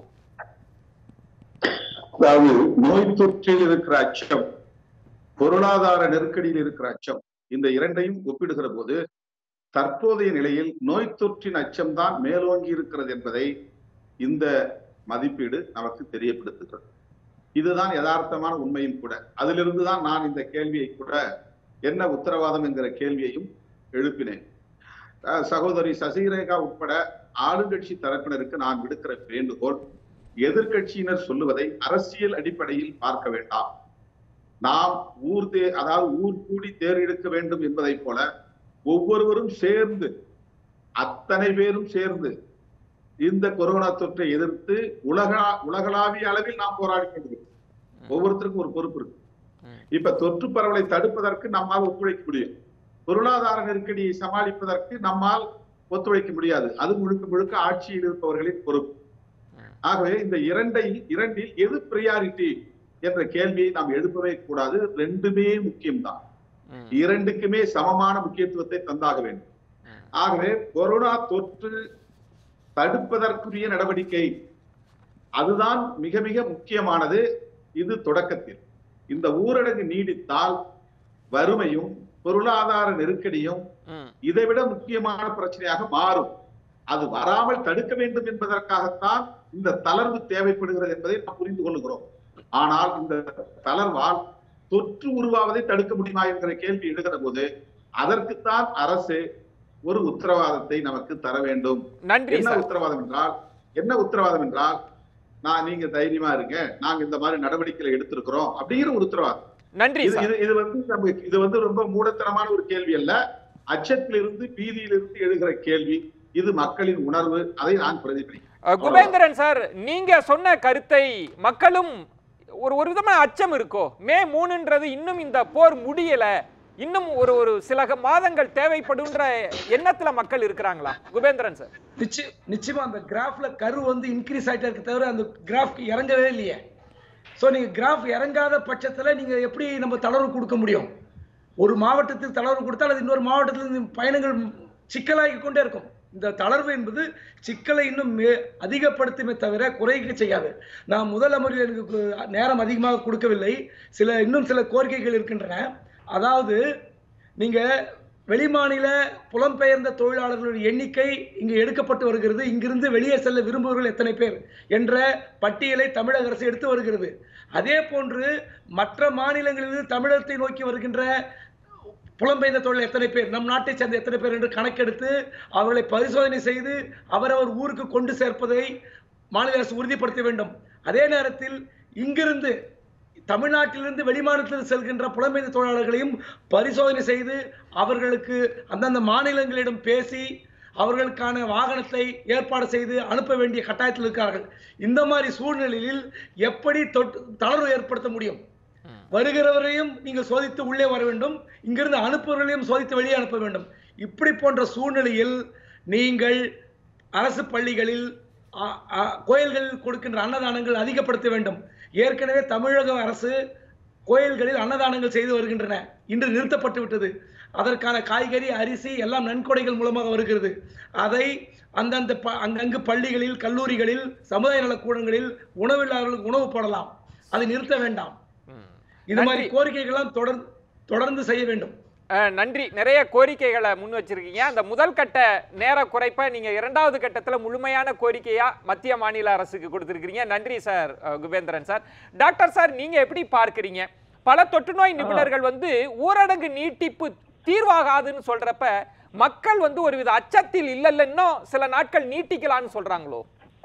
அதாவது நோய் தொற்றில் இருக்கிற அச்சம் பொருளாதார நெருக்கடியில் இருக்கிற அச்சம் இந்த இரண்டையும் ஒப்பிடுகிற போது தற்போதைய நிலையில் நோய் தொற்றின் அச்சம்தான் மேலோங்கி இருக்கிறது என்பதை இந்த மதிப்பீடு நமக்கு தெரியப்படுத்துகிறது இதுதான் யதார்த்தமான உண்மையும் கூட அதிலிருந்து தான் நான் இந்த கேள்வியை கூட என்ன உத்தரவாதம் என்கிற கேள்வியையும் எழுப்பினேன் அஹ், சகோதரி சசிரேகா உட்பட ஆளுங்கட்சி தரப்பினருக்கு நான் விடுக்கிற வேண்டுகோள் எதிர்க்கட்சியினர் சொல்லுவதை அரசியல் அடிப்படையில் பார்க்க வேண்டாம் நாம் ஊர் தே அதாவது ஊர் கூடி தேர் எடுக்க வேண்டும் என்பதைப் போல ஒவ்வொருவரும் சேர்ந்து அத்தனை பேரும் சேர்ந்து இந்த கொரோனா தொற்றை எதிர்த்து உலக உலகளாவிய அளவில் நாம் போராடி கொண்டிருக்கிறோம் ஒவ்வொருத்தருக்கும் ஒரு பொறுப்பு இருக்கு ம். இப்ப தொற்று பரவலை தடுப்பதற்கு நம்மால் ஒத்துழைக்க முடியும் பொருளாதார நெருக்கடியை சமாளிப்பதற்கு நம்மால் ஒத்துழைக்க முடியாது அது முழுக்க முழுக்க ஆட்சியில் இருப்பவர்களின் பொறுப்பு ஆகவே இந்த இரண்டை இரண்டில் எது பிரியாரிட்டி என்ற கேள்வியை நாம் எழுப்பவே கூடாது ரெண்டுமே முக்கியம்தான் ம். இரண்டுக்குமே சமமான முக்கியத்துவத்தை தந்தாக வேண்டும் ம். ஆகவே கொரோனா தொற்று தடுப்பதற்குரிய நடவடிக்கை அதுதான் மிக மிக முக்கியமானது இது தொடக்கத்தில் இந்த ஊரடங்கு நீடித்தால் வறுமையும் பொருளாதார நெருக்கடியும் ம். இதைவிட முக்கியமான பிரச்சனையாக மாறும் அது வராமல் தடுக்க வேண்டும் என்பதற்காகத்தான் இந்த தளர்வு தேவைப்படுகிறது என்பதை நாம் புரிந்து கொள்கிறோம் ஆனால் இந்த தளர்வால் தொற்று உருவாவதை தடுக்க முடியுமா என்கிற கேள்வி எழுகிற போது அதற்குத்தான் அரசு ஒரு உத்தரவாதத்தை நமக்கு தர வேண்டும் நன்றி என்ன சார் உத்தரவாதம் என்றால் என்ன உத்தரவாதம் என்றால் நான் நீங்க தைரியமா இருங்க நாங்க இந்த மாதிரி நடவடிக்கைகளை எடுத்திருக்கிறோம் அப்படிங்கிற ஒரு உத்தரவாதம் நன்றி இது சார் இது இது வந்து நமக்கு இது வந்து ரொம்ப மூடத்தனமான ஒரு கேள்வி அல்ல அச்சத்திலிருந்து பீதியிலிருந்து எழுகிற கேள்வி இது மக்களின் உணர்வு அதை நான் பிரதிபலிக்கிறேன் அஹ், குபேந்திரன் சார் நீங்க சொன்ன கருத்தை மக்களும் ஒரு ஒரு விதமான அச்சம் இருக்கோ மே மூணுன்றது இன்னும் இந்த போர் முடியல இன்னும் ஒரு ஒரு சில க- மாதங்கள் தேவைப்படுன்ற எண்ணத்துல மக்கள் இருக்கிறாங்களா குபேந்திரன் சார் நிச்சயம் நிச்சயமா அந்த கிராஃப்ல கரு வந்து இன்க்ரீஸ் ஆயிட்டே இருக்கு தவிர அந்த கிராஃப் இறங்கவே இல்லையே ஸோ நீங்க கிராஃப் இறங்காத பட்சத்துல நீங்க எப்படி நம்ம தளர்வு கொடுக்க முடியும் ஒரு மாவட்டத்துக்கு தளர்வு கொடுத்தால் அது இன்னொரு மாவட்டத்தில் இந்த பயணங்கள் சிக்கலாகி கொண்டே இருக்கும் இந்த தளர்வு என்பது சிக்கலை இன்னும் மே- அதிகப்படுத்துமே தவிர குறைக்க செய்யாது நான் முதல் அமர்வில் எனக்கு கு- நேரம் அதிகமாக கொடுக்கவில்லை சில இன்னும் சில கோரிக்கைகள் இருக்கின்றன அதாவது நீங்க வெளிமாநில புலம்பெயர்ந்த தொழிலாளர்களுடைய எண்ணிக்கை இங்கு எடுக்கப்பட்டு வருகிறது இங்கிருந்து வெளியே செல்ல விரும்புபவர்கள் எத்தனை பேர் என்ற பட்டியலை தமிழக அரசு எடுத்து வருகிறது அதே போன்று மற்ற மாநிலங்களிலிருந்து தமிழகத்தை நோக்கி வருகின்ற புலம்பெயர்ந்த தொழில் எத்தனை பேர் நம் நாட்டை சேர்ந்த எத்தனை பேர் என்று கணக்கெடுத்து அவர்களை பரிசோதனை செய்து அவரவர் ஊருக்கு கொண்டு சேர்ப்பதை மாநில அரசு உறுதிப்படுத்த வேண்டும் அதே நேரத்தில் இங்கிருந்து தமிழ்நாட்டிலிருந்து வெளிமாநிலத்தில் செல்கின்ற புலம்பெயர்ந்த தொழிலாளர்களையும் பரிசோதனை செய்து அவர்களுக்கு அந்தந்த மாநிலங்களிடம் பேசி அவர்களுக்கான வாகனத்தை ஏற்பாடு செய்து அனுப்ப வேண்டிய கட்டாயத்தில் இருக்கிறார்கள் இந்த மாதிரி சூழ்நிலையில் எப்படி தொற்று தளர்வு ஏற்படுத்த முடியும் வருகிறவரையும் நீங்கள் சோதித்து உள்ளே வர வேண்டும் இங்கிருந்து அனுப்புவர்களையும் சோதித்து வெளியே அனுப்ப வேண்டும் இப்படி போன்ற சூழ்நிலையில் நீங்கள் அரசு பள்ளிகளில் அ- அ- கோயில்களில் கொடுக்கின்ற அன்னதானங்கள் அதிகப்படுத்த வேண்டும் ஏற்கனவே தமிழக அரசு கோயில்களில் அன்னதானங்கள் செய்து வருகின்றன இன்று நிறுத்தப்பட்டு விட்டது அதற்கான காய்கறி அரிசி எல்லாம் நன்கொடைகள் மூலமாக வருகிறது அதை அந்தந்த ப- அங்கங்கு பள்ளிகளில் கல்லூரிகளில் சமுதாய நலக்கூடங்களில் உணவில்லாதவர்களுக்கு உணவு போடலாம் அதை நிறுத்த வேண்டாம் ம். இது மாதிரி நன்றி. கோரிக்கைகள்லாம் தொடர்ந்து தொடர்ந்து செய்ய வேண்டும் அஹ், நன்றி நிறைய கோரிக்கைகளை முன் வச்சிருக்கீங்க அந்த முதல் கட்ட நேர குறைப்பை நீங்க இரண்டாவது கட்டத்துல முழுமையான கோரிக்கையா மத்திய மாநில அரசுக்கு கொடுத்திருக்கிறீங்க நன்றி சார் அஹ், குபேந்திரன் சார் டாக்டர் சார் நீங்க எப்படி பார்க்கறீங்க பல தொற்றுநோய் நிபுணர்கள் வந்து ஊரடங்கு நீட்டிப்பு தீர்வாகாதுன்னு சொல்றப்ப மக்கள் வந்து ஒருவித அச்சத்தில் இல்ல இல்ல இன்னும் சில நாட்கள் நீட்டிக்கலாம்னு சொல்றாங்களோ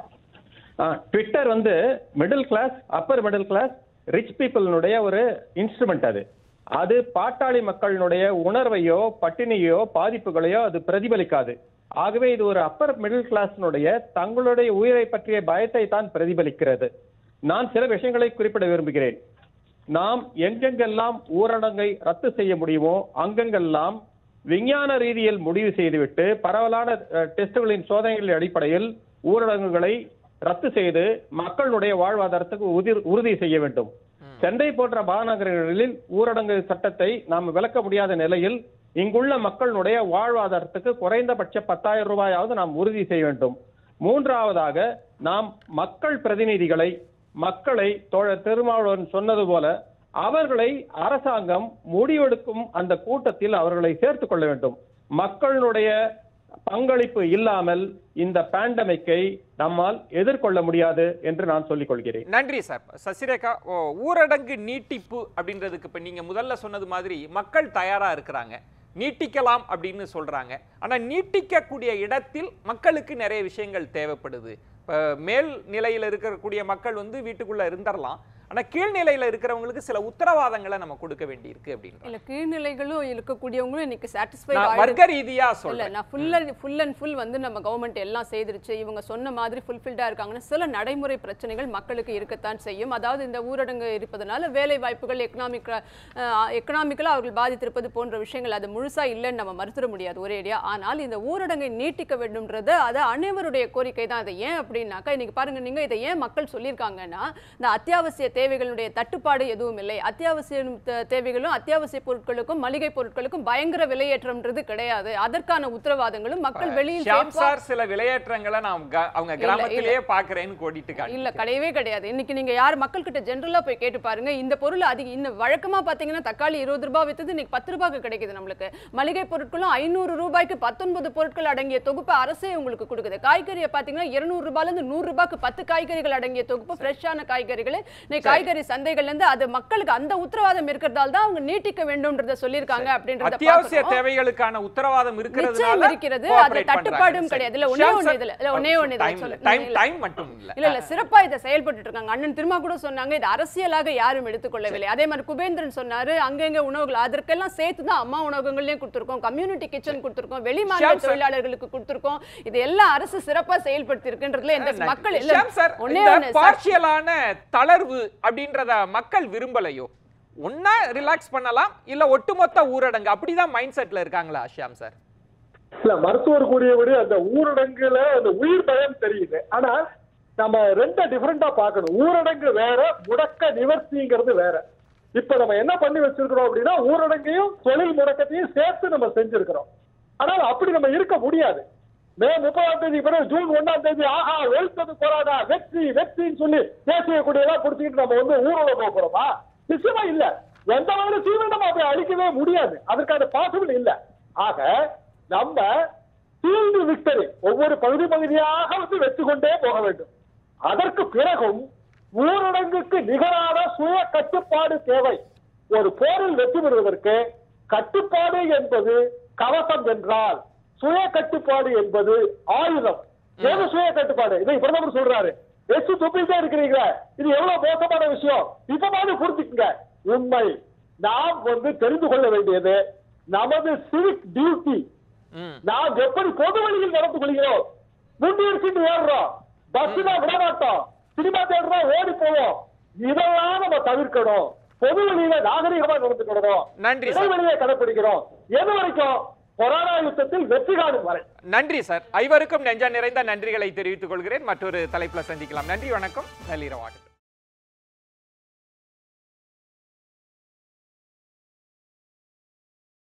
ட்விட்டர் வந்து middle class upper middle class rich பீப்புளினுடைய ஒரு இன்ஸ்ட்ருமெண்ட் அது அது பாட்டாளி மக்களினுடைய உணர்வையோ பட்டினியோ பாதிப்புகளையோ அது பிரதிபலிக்காது ஆகவே இது ஒரு அப்பர் மிடில் கிளாஸினுடைய தங்களுடைய உயிரை பற்றிய பயத்தை தான் பிரதிபலிக்கிறது நான் சில விஷயங்களை குறிப்பிட விரும்புகிறேன் நாம் எங்கெங்கெல்லாம் ஊரடங்கை ரத்து செய்ய முடியுமோ அங்கெங்கெல்லாம் விஞ்ஞான ரீதியில் முடிவு செய்துவிட்டு பரவலான அஹ், டெஸ்டுகளின் சோதனைகளின் அடிப்படையில் ஊரடங்குகளை ரத்து செய்து மக்களுடைய வாழ்வாதாரத்துக்கு உதிர்- உறுதி செய்ய வேண்டும் சென்னை போன்ற மாநகரங்களில் ஊரடங்கு சட்டத்தை நாம் விளக்க முடியாத நிலையில் இங்குள்ள மக்களுடைய வாழ்வாதாரத்துக்கு குறைந்தபட்ச பத்தாயிரம் ரூபாயாவது நாம் உறுதி செய்ய வேண்டும் மூன்றாவதாக நாம் மக்கள் பிரதிநிதிகளை மக்களை தோழர் திருமாவளவன் சொன்னது போல அவர்களை அரசாங்கம் முடிவெடுக்கும் அந்த கூட்டத்தில் அவர்களை சேர்த்துக் கொள்ள வேண்டும் மக்களுடைய பங்களிப்பு இல்லாமல் இந்த பேண்டமிக்கை நம்மால் எதிர்கொள்ள முடியாது என்று நான் சொல்லிக் கொள்கிறேன் நன்றி சார் சசிரேகா ஓ, ஊரடங்கு நீட்டிப்பு அப்படின்றதுக்கு இப்போ நீங்கள் முதல்ல சொன்னது மாதிரி மக்கள் தயாராக இருக்கிறாங்க நீட்டிக்கலாம் அப்படின்னு சொல்றாங்க ஆனா நீட்டிக்கக்கூடிய இடத்தில் மக்களுக்கு நிறைய விஷயங்கள் தேவைப்படுது இப்ப மேல் நிலையில இருக்கக்கூடிய மக்கள் வந்து வீட்டுக்குள்ள இருந்துடலாம் ஆனா கீழ்நிலையில இருக்கிறவங்களுக்கு சில உத்தரவாதங்களை நம்ம கொடுக்க வேண்டியிருக்கு அப்படின்னு இல்ல கீழ்நிலைகளும் இருக்கக்கூடியவங்களும் இன்னைக்கு நான் சாட்டிஸ்ஃபைட் வர்க்க ரீதியா இல்ல சொல்றேன் நான் full and full and full வந்து நம்ம கவர்மெண்ட் எல்லாம் செய்திருச்சு இவங்க சொன்ன மாதிரி ஃபுல்ஃபில்டா இருக்காங்கன்னா சில நடைமுறை பிரச்சனைகள் மக்களுக்கு இருக்கத்தான் செய்யும் அதாவது இந்த ஊரடங்கு இருப்பதனால வேலை வாய்ப்புகள் எக்கனாமிக் எக்கனாமிக்கலா அவர்கள் பாதித்திருப்பது போன்ற விஷயங்கள் அது முழுசா இல்லைன்னு நம்ம மறுத்துட முடியாது ஒரேடியா ஆனால் இந்த ஊரடங்கை நீட்டிக்க வேண்டும்ன்றது அது அனைவருடைய கோரிக்கை தான் அது ஏன் அப்படின்னாக்கா இன்னைக்கு பாருங்க நீங்க இதை ஏன் மக்கள் சொல்லியிருக்காங்கன்னா இந்த அத்தியாவசிய தேவைகளுடைய தட்டுப்பாடு எதுவும் இல்லை அத்தியாவசிய தே- தேவைகளும் அத்தியாவசிய பொருட்களுக்கும் மளிகை பொருட்களுக்கும் பயங்கர விலையேற்றம்ன்றது கிடையாது அதற்கான உத்தரவாதங்களும் மக்கள் வெளியில் ஷியாம் safe ஆ- சார் சில விளையாட்டுங்களை நான் க- அவங்க இல்ல, கிராமத்திலேயே பாக்குறேன்னு கோடிட்டு இல்ல காட்டி கிடையவே கிடையாது இன்னைக்கு நீங்க யார் மக்கள் கிட்ட ஜென்ரலா போய் கேட்டு பாருங்க இந்த பொருள் அதிக இந்த வழக்கமா பாத்தீங்கன்னா தக்காளி இருபது ரூபாய் வித்தது இன்னைக்கு பத்து ரூபாய்க்கு கிடைக்குது நம்மளுக்கு மளிகை பொருட்களும் ஐநூறு ரூபாய்க்கு பத்தொன்பது பொருட்கள் அடங்கிய தொகுப்பு அரசே உங்களுக்கு கொடுக்குது காய்கறியை பாத்தீங்கன்னா இருநூறு ரூபாய்ல இருந்து நூறு ரூபாய்க்கு பத்து காய்கறிகள் அடங்கிய தொகுப்பு ஃப்ரெஷ்ஷான காய்கறிகள் இன்னைக்கு காய்கறி சந்தைகள்ல இருந்து அது மக்களுக்கு அந்த உத்தரவாதம் இருக்கிறதால தான் அவங்க நீட்டிக்க வேண்டும்ன்றத சொல்லியிருக்காங்க அப்படின்றத அத்தியாவசிய பார்க்கிறோம். தேவைகளுக்கான உத்தரவாதம் நிச்சயம் இருக்கிறதுனால இருக்கிறது cooperate அது தட்டுப்பாடும் பண்றாங்க. கிடையாது இல்ல சரி. ஒண்ணே ஷியாம் ஒண்ணு சார், இதுல இல்ல ஒண்ணே ஒண்ணு இதுல time இல்ல. சொல்லு. time- இல்ல. time மட்டும் இல்ல. இல்ல இல்ல சிறப்பா இதை செயல்பட்டு இருக்காங்க அண்ணன் திருமா கூட சொன்னாங்க இது அரசியலாக யாரும் எடுத்துக்கொள்ளவில்லை அதே மாதிரி குபேந்திரன் சொன்னாரு அங்கங்க உணவுகள் அதற்கெல்லாம் சேர்த்து தான் அம்மா உணவகங்களையும் கொடுத்திருக்கோம் கம்யூனிட்டி கிச்சன் கொடுத்திருக்கோம் வெளி மாநில ஷியாம் சார். தொழிலாளர்களுக்கு கொடுத்திருக்கோம் இது எல்லாம் அரசு சிறப்பா செயல்படுத்தி இருக்குன்றதுல எந்த நன்றி. மக்கள் இல்ல ஷியாம் சார், ஒண்ணே இந்த ஒண்ணு சார். பார்ஷியலான தளர்வு அப்படின்றத மக்கள் விரும்பலையோ ஒன்னா ரிலாக்ஸ் பண்ணலாம் இல்ல ஒட்டுமொத்த ஊரடங்கு அப்படிதான் மைண்ட் செட்ல இருக்காங்களா ஷியாம் சார் இல்ல மருத்துவர் கூடியபடி அந்த ஊரடங்குல அந்த உயிர் பயம் தெரியுது ஆனா நம்ம ரெண்ட டிஃபரெண்டா பார்க்கணும் ஊரடங்கு வேற முடக்க நிவர்த்திங்கிறது வேற இப்ப நம்ம என்ன பண்ணி வச்சிருக்கிறோம் அப்படின்னா ஊரடங்கையும் தொழில் முடக்கத்தையும் சேர்த்து நம்ம செஞ்சிருக்கிறோம் ஆனால் அப்படி நம்ம இருக்க முடியாது மே முப்பதாம் தேதி பிறகு ஜூன் ஒண்ணாம் தேதி ஆஹா வெல்த்தது போராடா வெற்றி வெற்றின்னு சொல்லி தேசிய கொடியெல்லாம் பிடிச்சிக்கிட்டு நம்ம வந்து ஊர்வலம் போக போறோமா நிச்சயமா இல்ல எந்த வைரஸையும் நம்ம அப்படி அழிக்கவே முடியாது அதற்கான பாசிபிள் இல்ல ஆக நம்ம ஃபீல்டு விக்டரி ஒவ்வொரு பகுதி பகுதியாக வந்து வெற்றி கொண்டே போக வேண்டும் அதற்கு பிறகும் ஊரடங்குக்கு நிகரான சுய கட்டுப்பாடு தேவை ஒரு போரில் வெற்றி பெறுவதற்கு கட்டுப்பாடு என்பது கவசம் என்றால் சுய கட்டுப்பாடு என்பது ஆயுதம் எது சுய கட்டுப்பாடு இதை பிரதமர் சொல்றாரு எச்சு துப்பிட்டே இருக்கிறீங்க இது எவ்வளவு மோசமான விஷயம் இப்ப மாதிரி புரிஞ்சுக்குங்க உண்மை நாம் வந்து தெரிந்து கொள்ள வேண்டியது நமது சிவிக் டியூட்டி ம். நாம் எப்படி பொது வழியில் நடந்து கொள்கிறோம் முன்னிறுத்திட்டு ஏறுறோம் பஸ்ல விட மாட்டோம் சினிமா தேட்டரா ஓடி போவோம் இதெல்லாம் நம்ம தவிர்க்கணும் பொது வழியில நாகரிகமா நடந்துக்கணும் நன்றி சார். இடைவெளியை கடைபிடிக்கிறோம் எது வரைக்கும் கொரோனா யுத்தத்தில் வெற்றி காணும் வரை நன்றி சார் ஐவருக்கும் நெஞ்சா நிறைந்த நன்றிகளை தெரிவித்துக் கொள்கிறேன் மற்றொரு தலைப்புல சந்திக்கலாம் நன்றி வணக்கம் நள்ளிரவாகட்டும்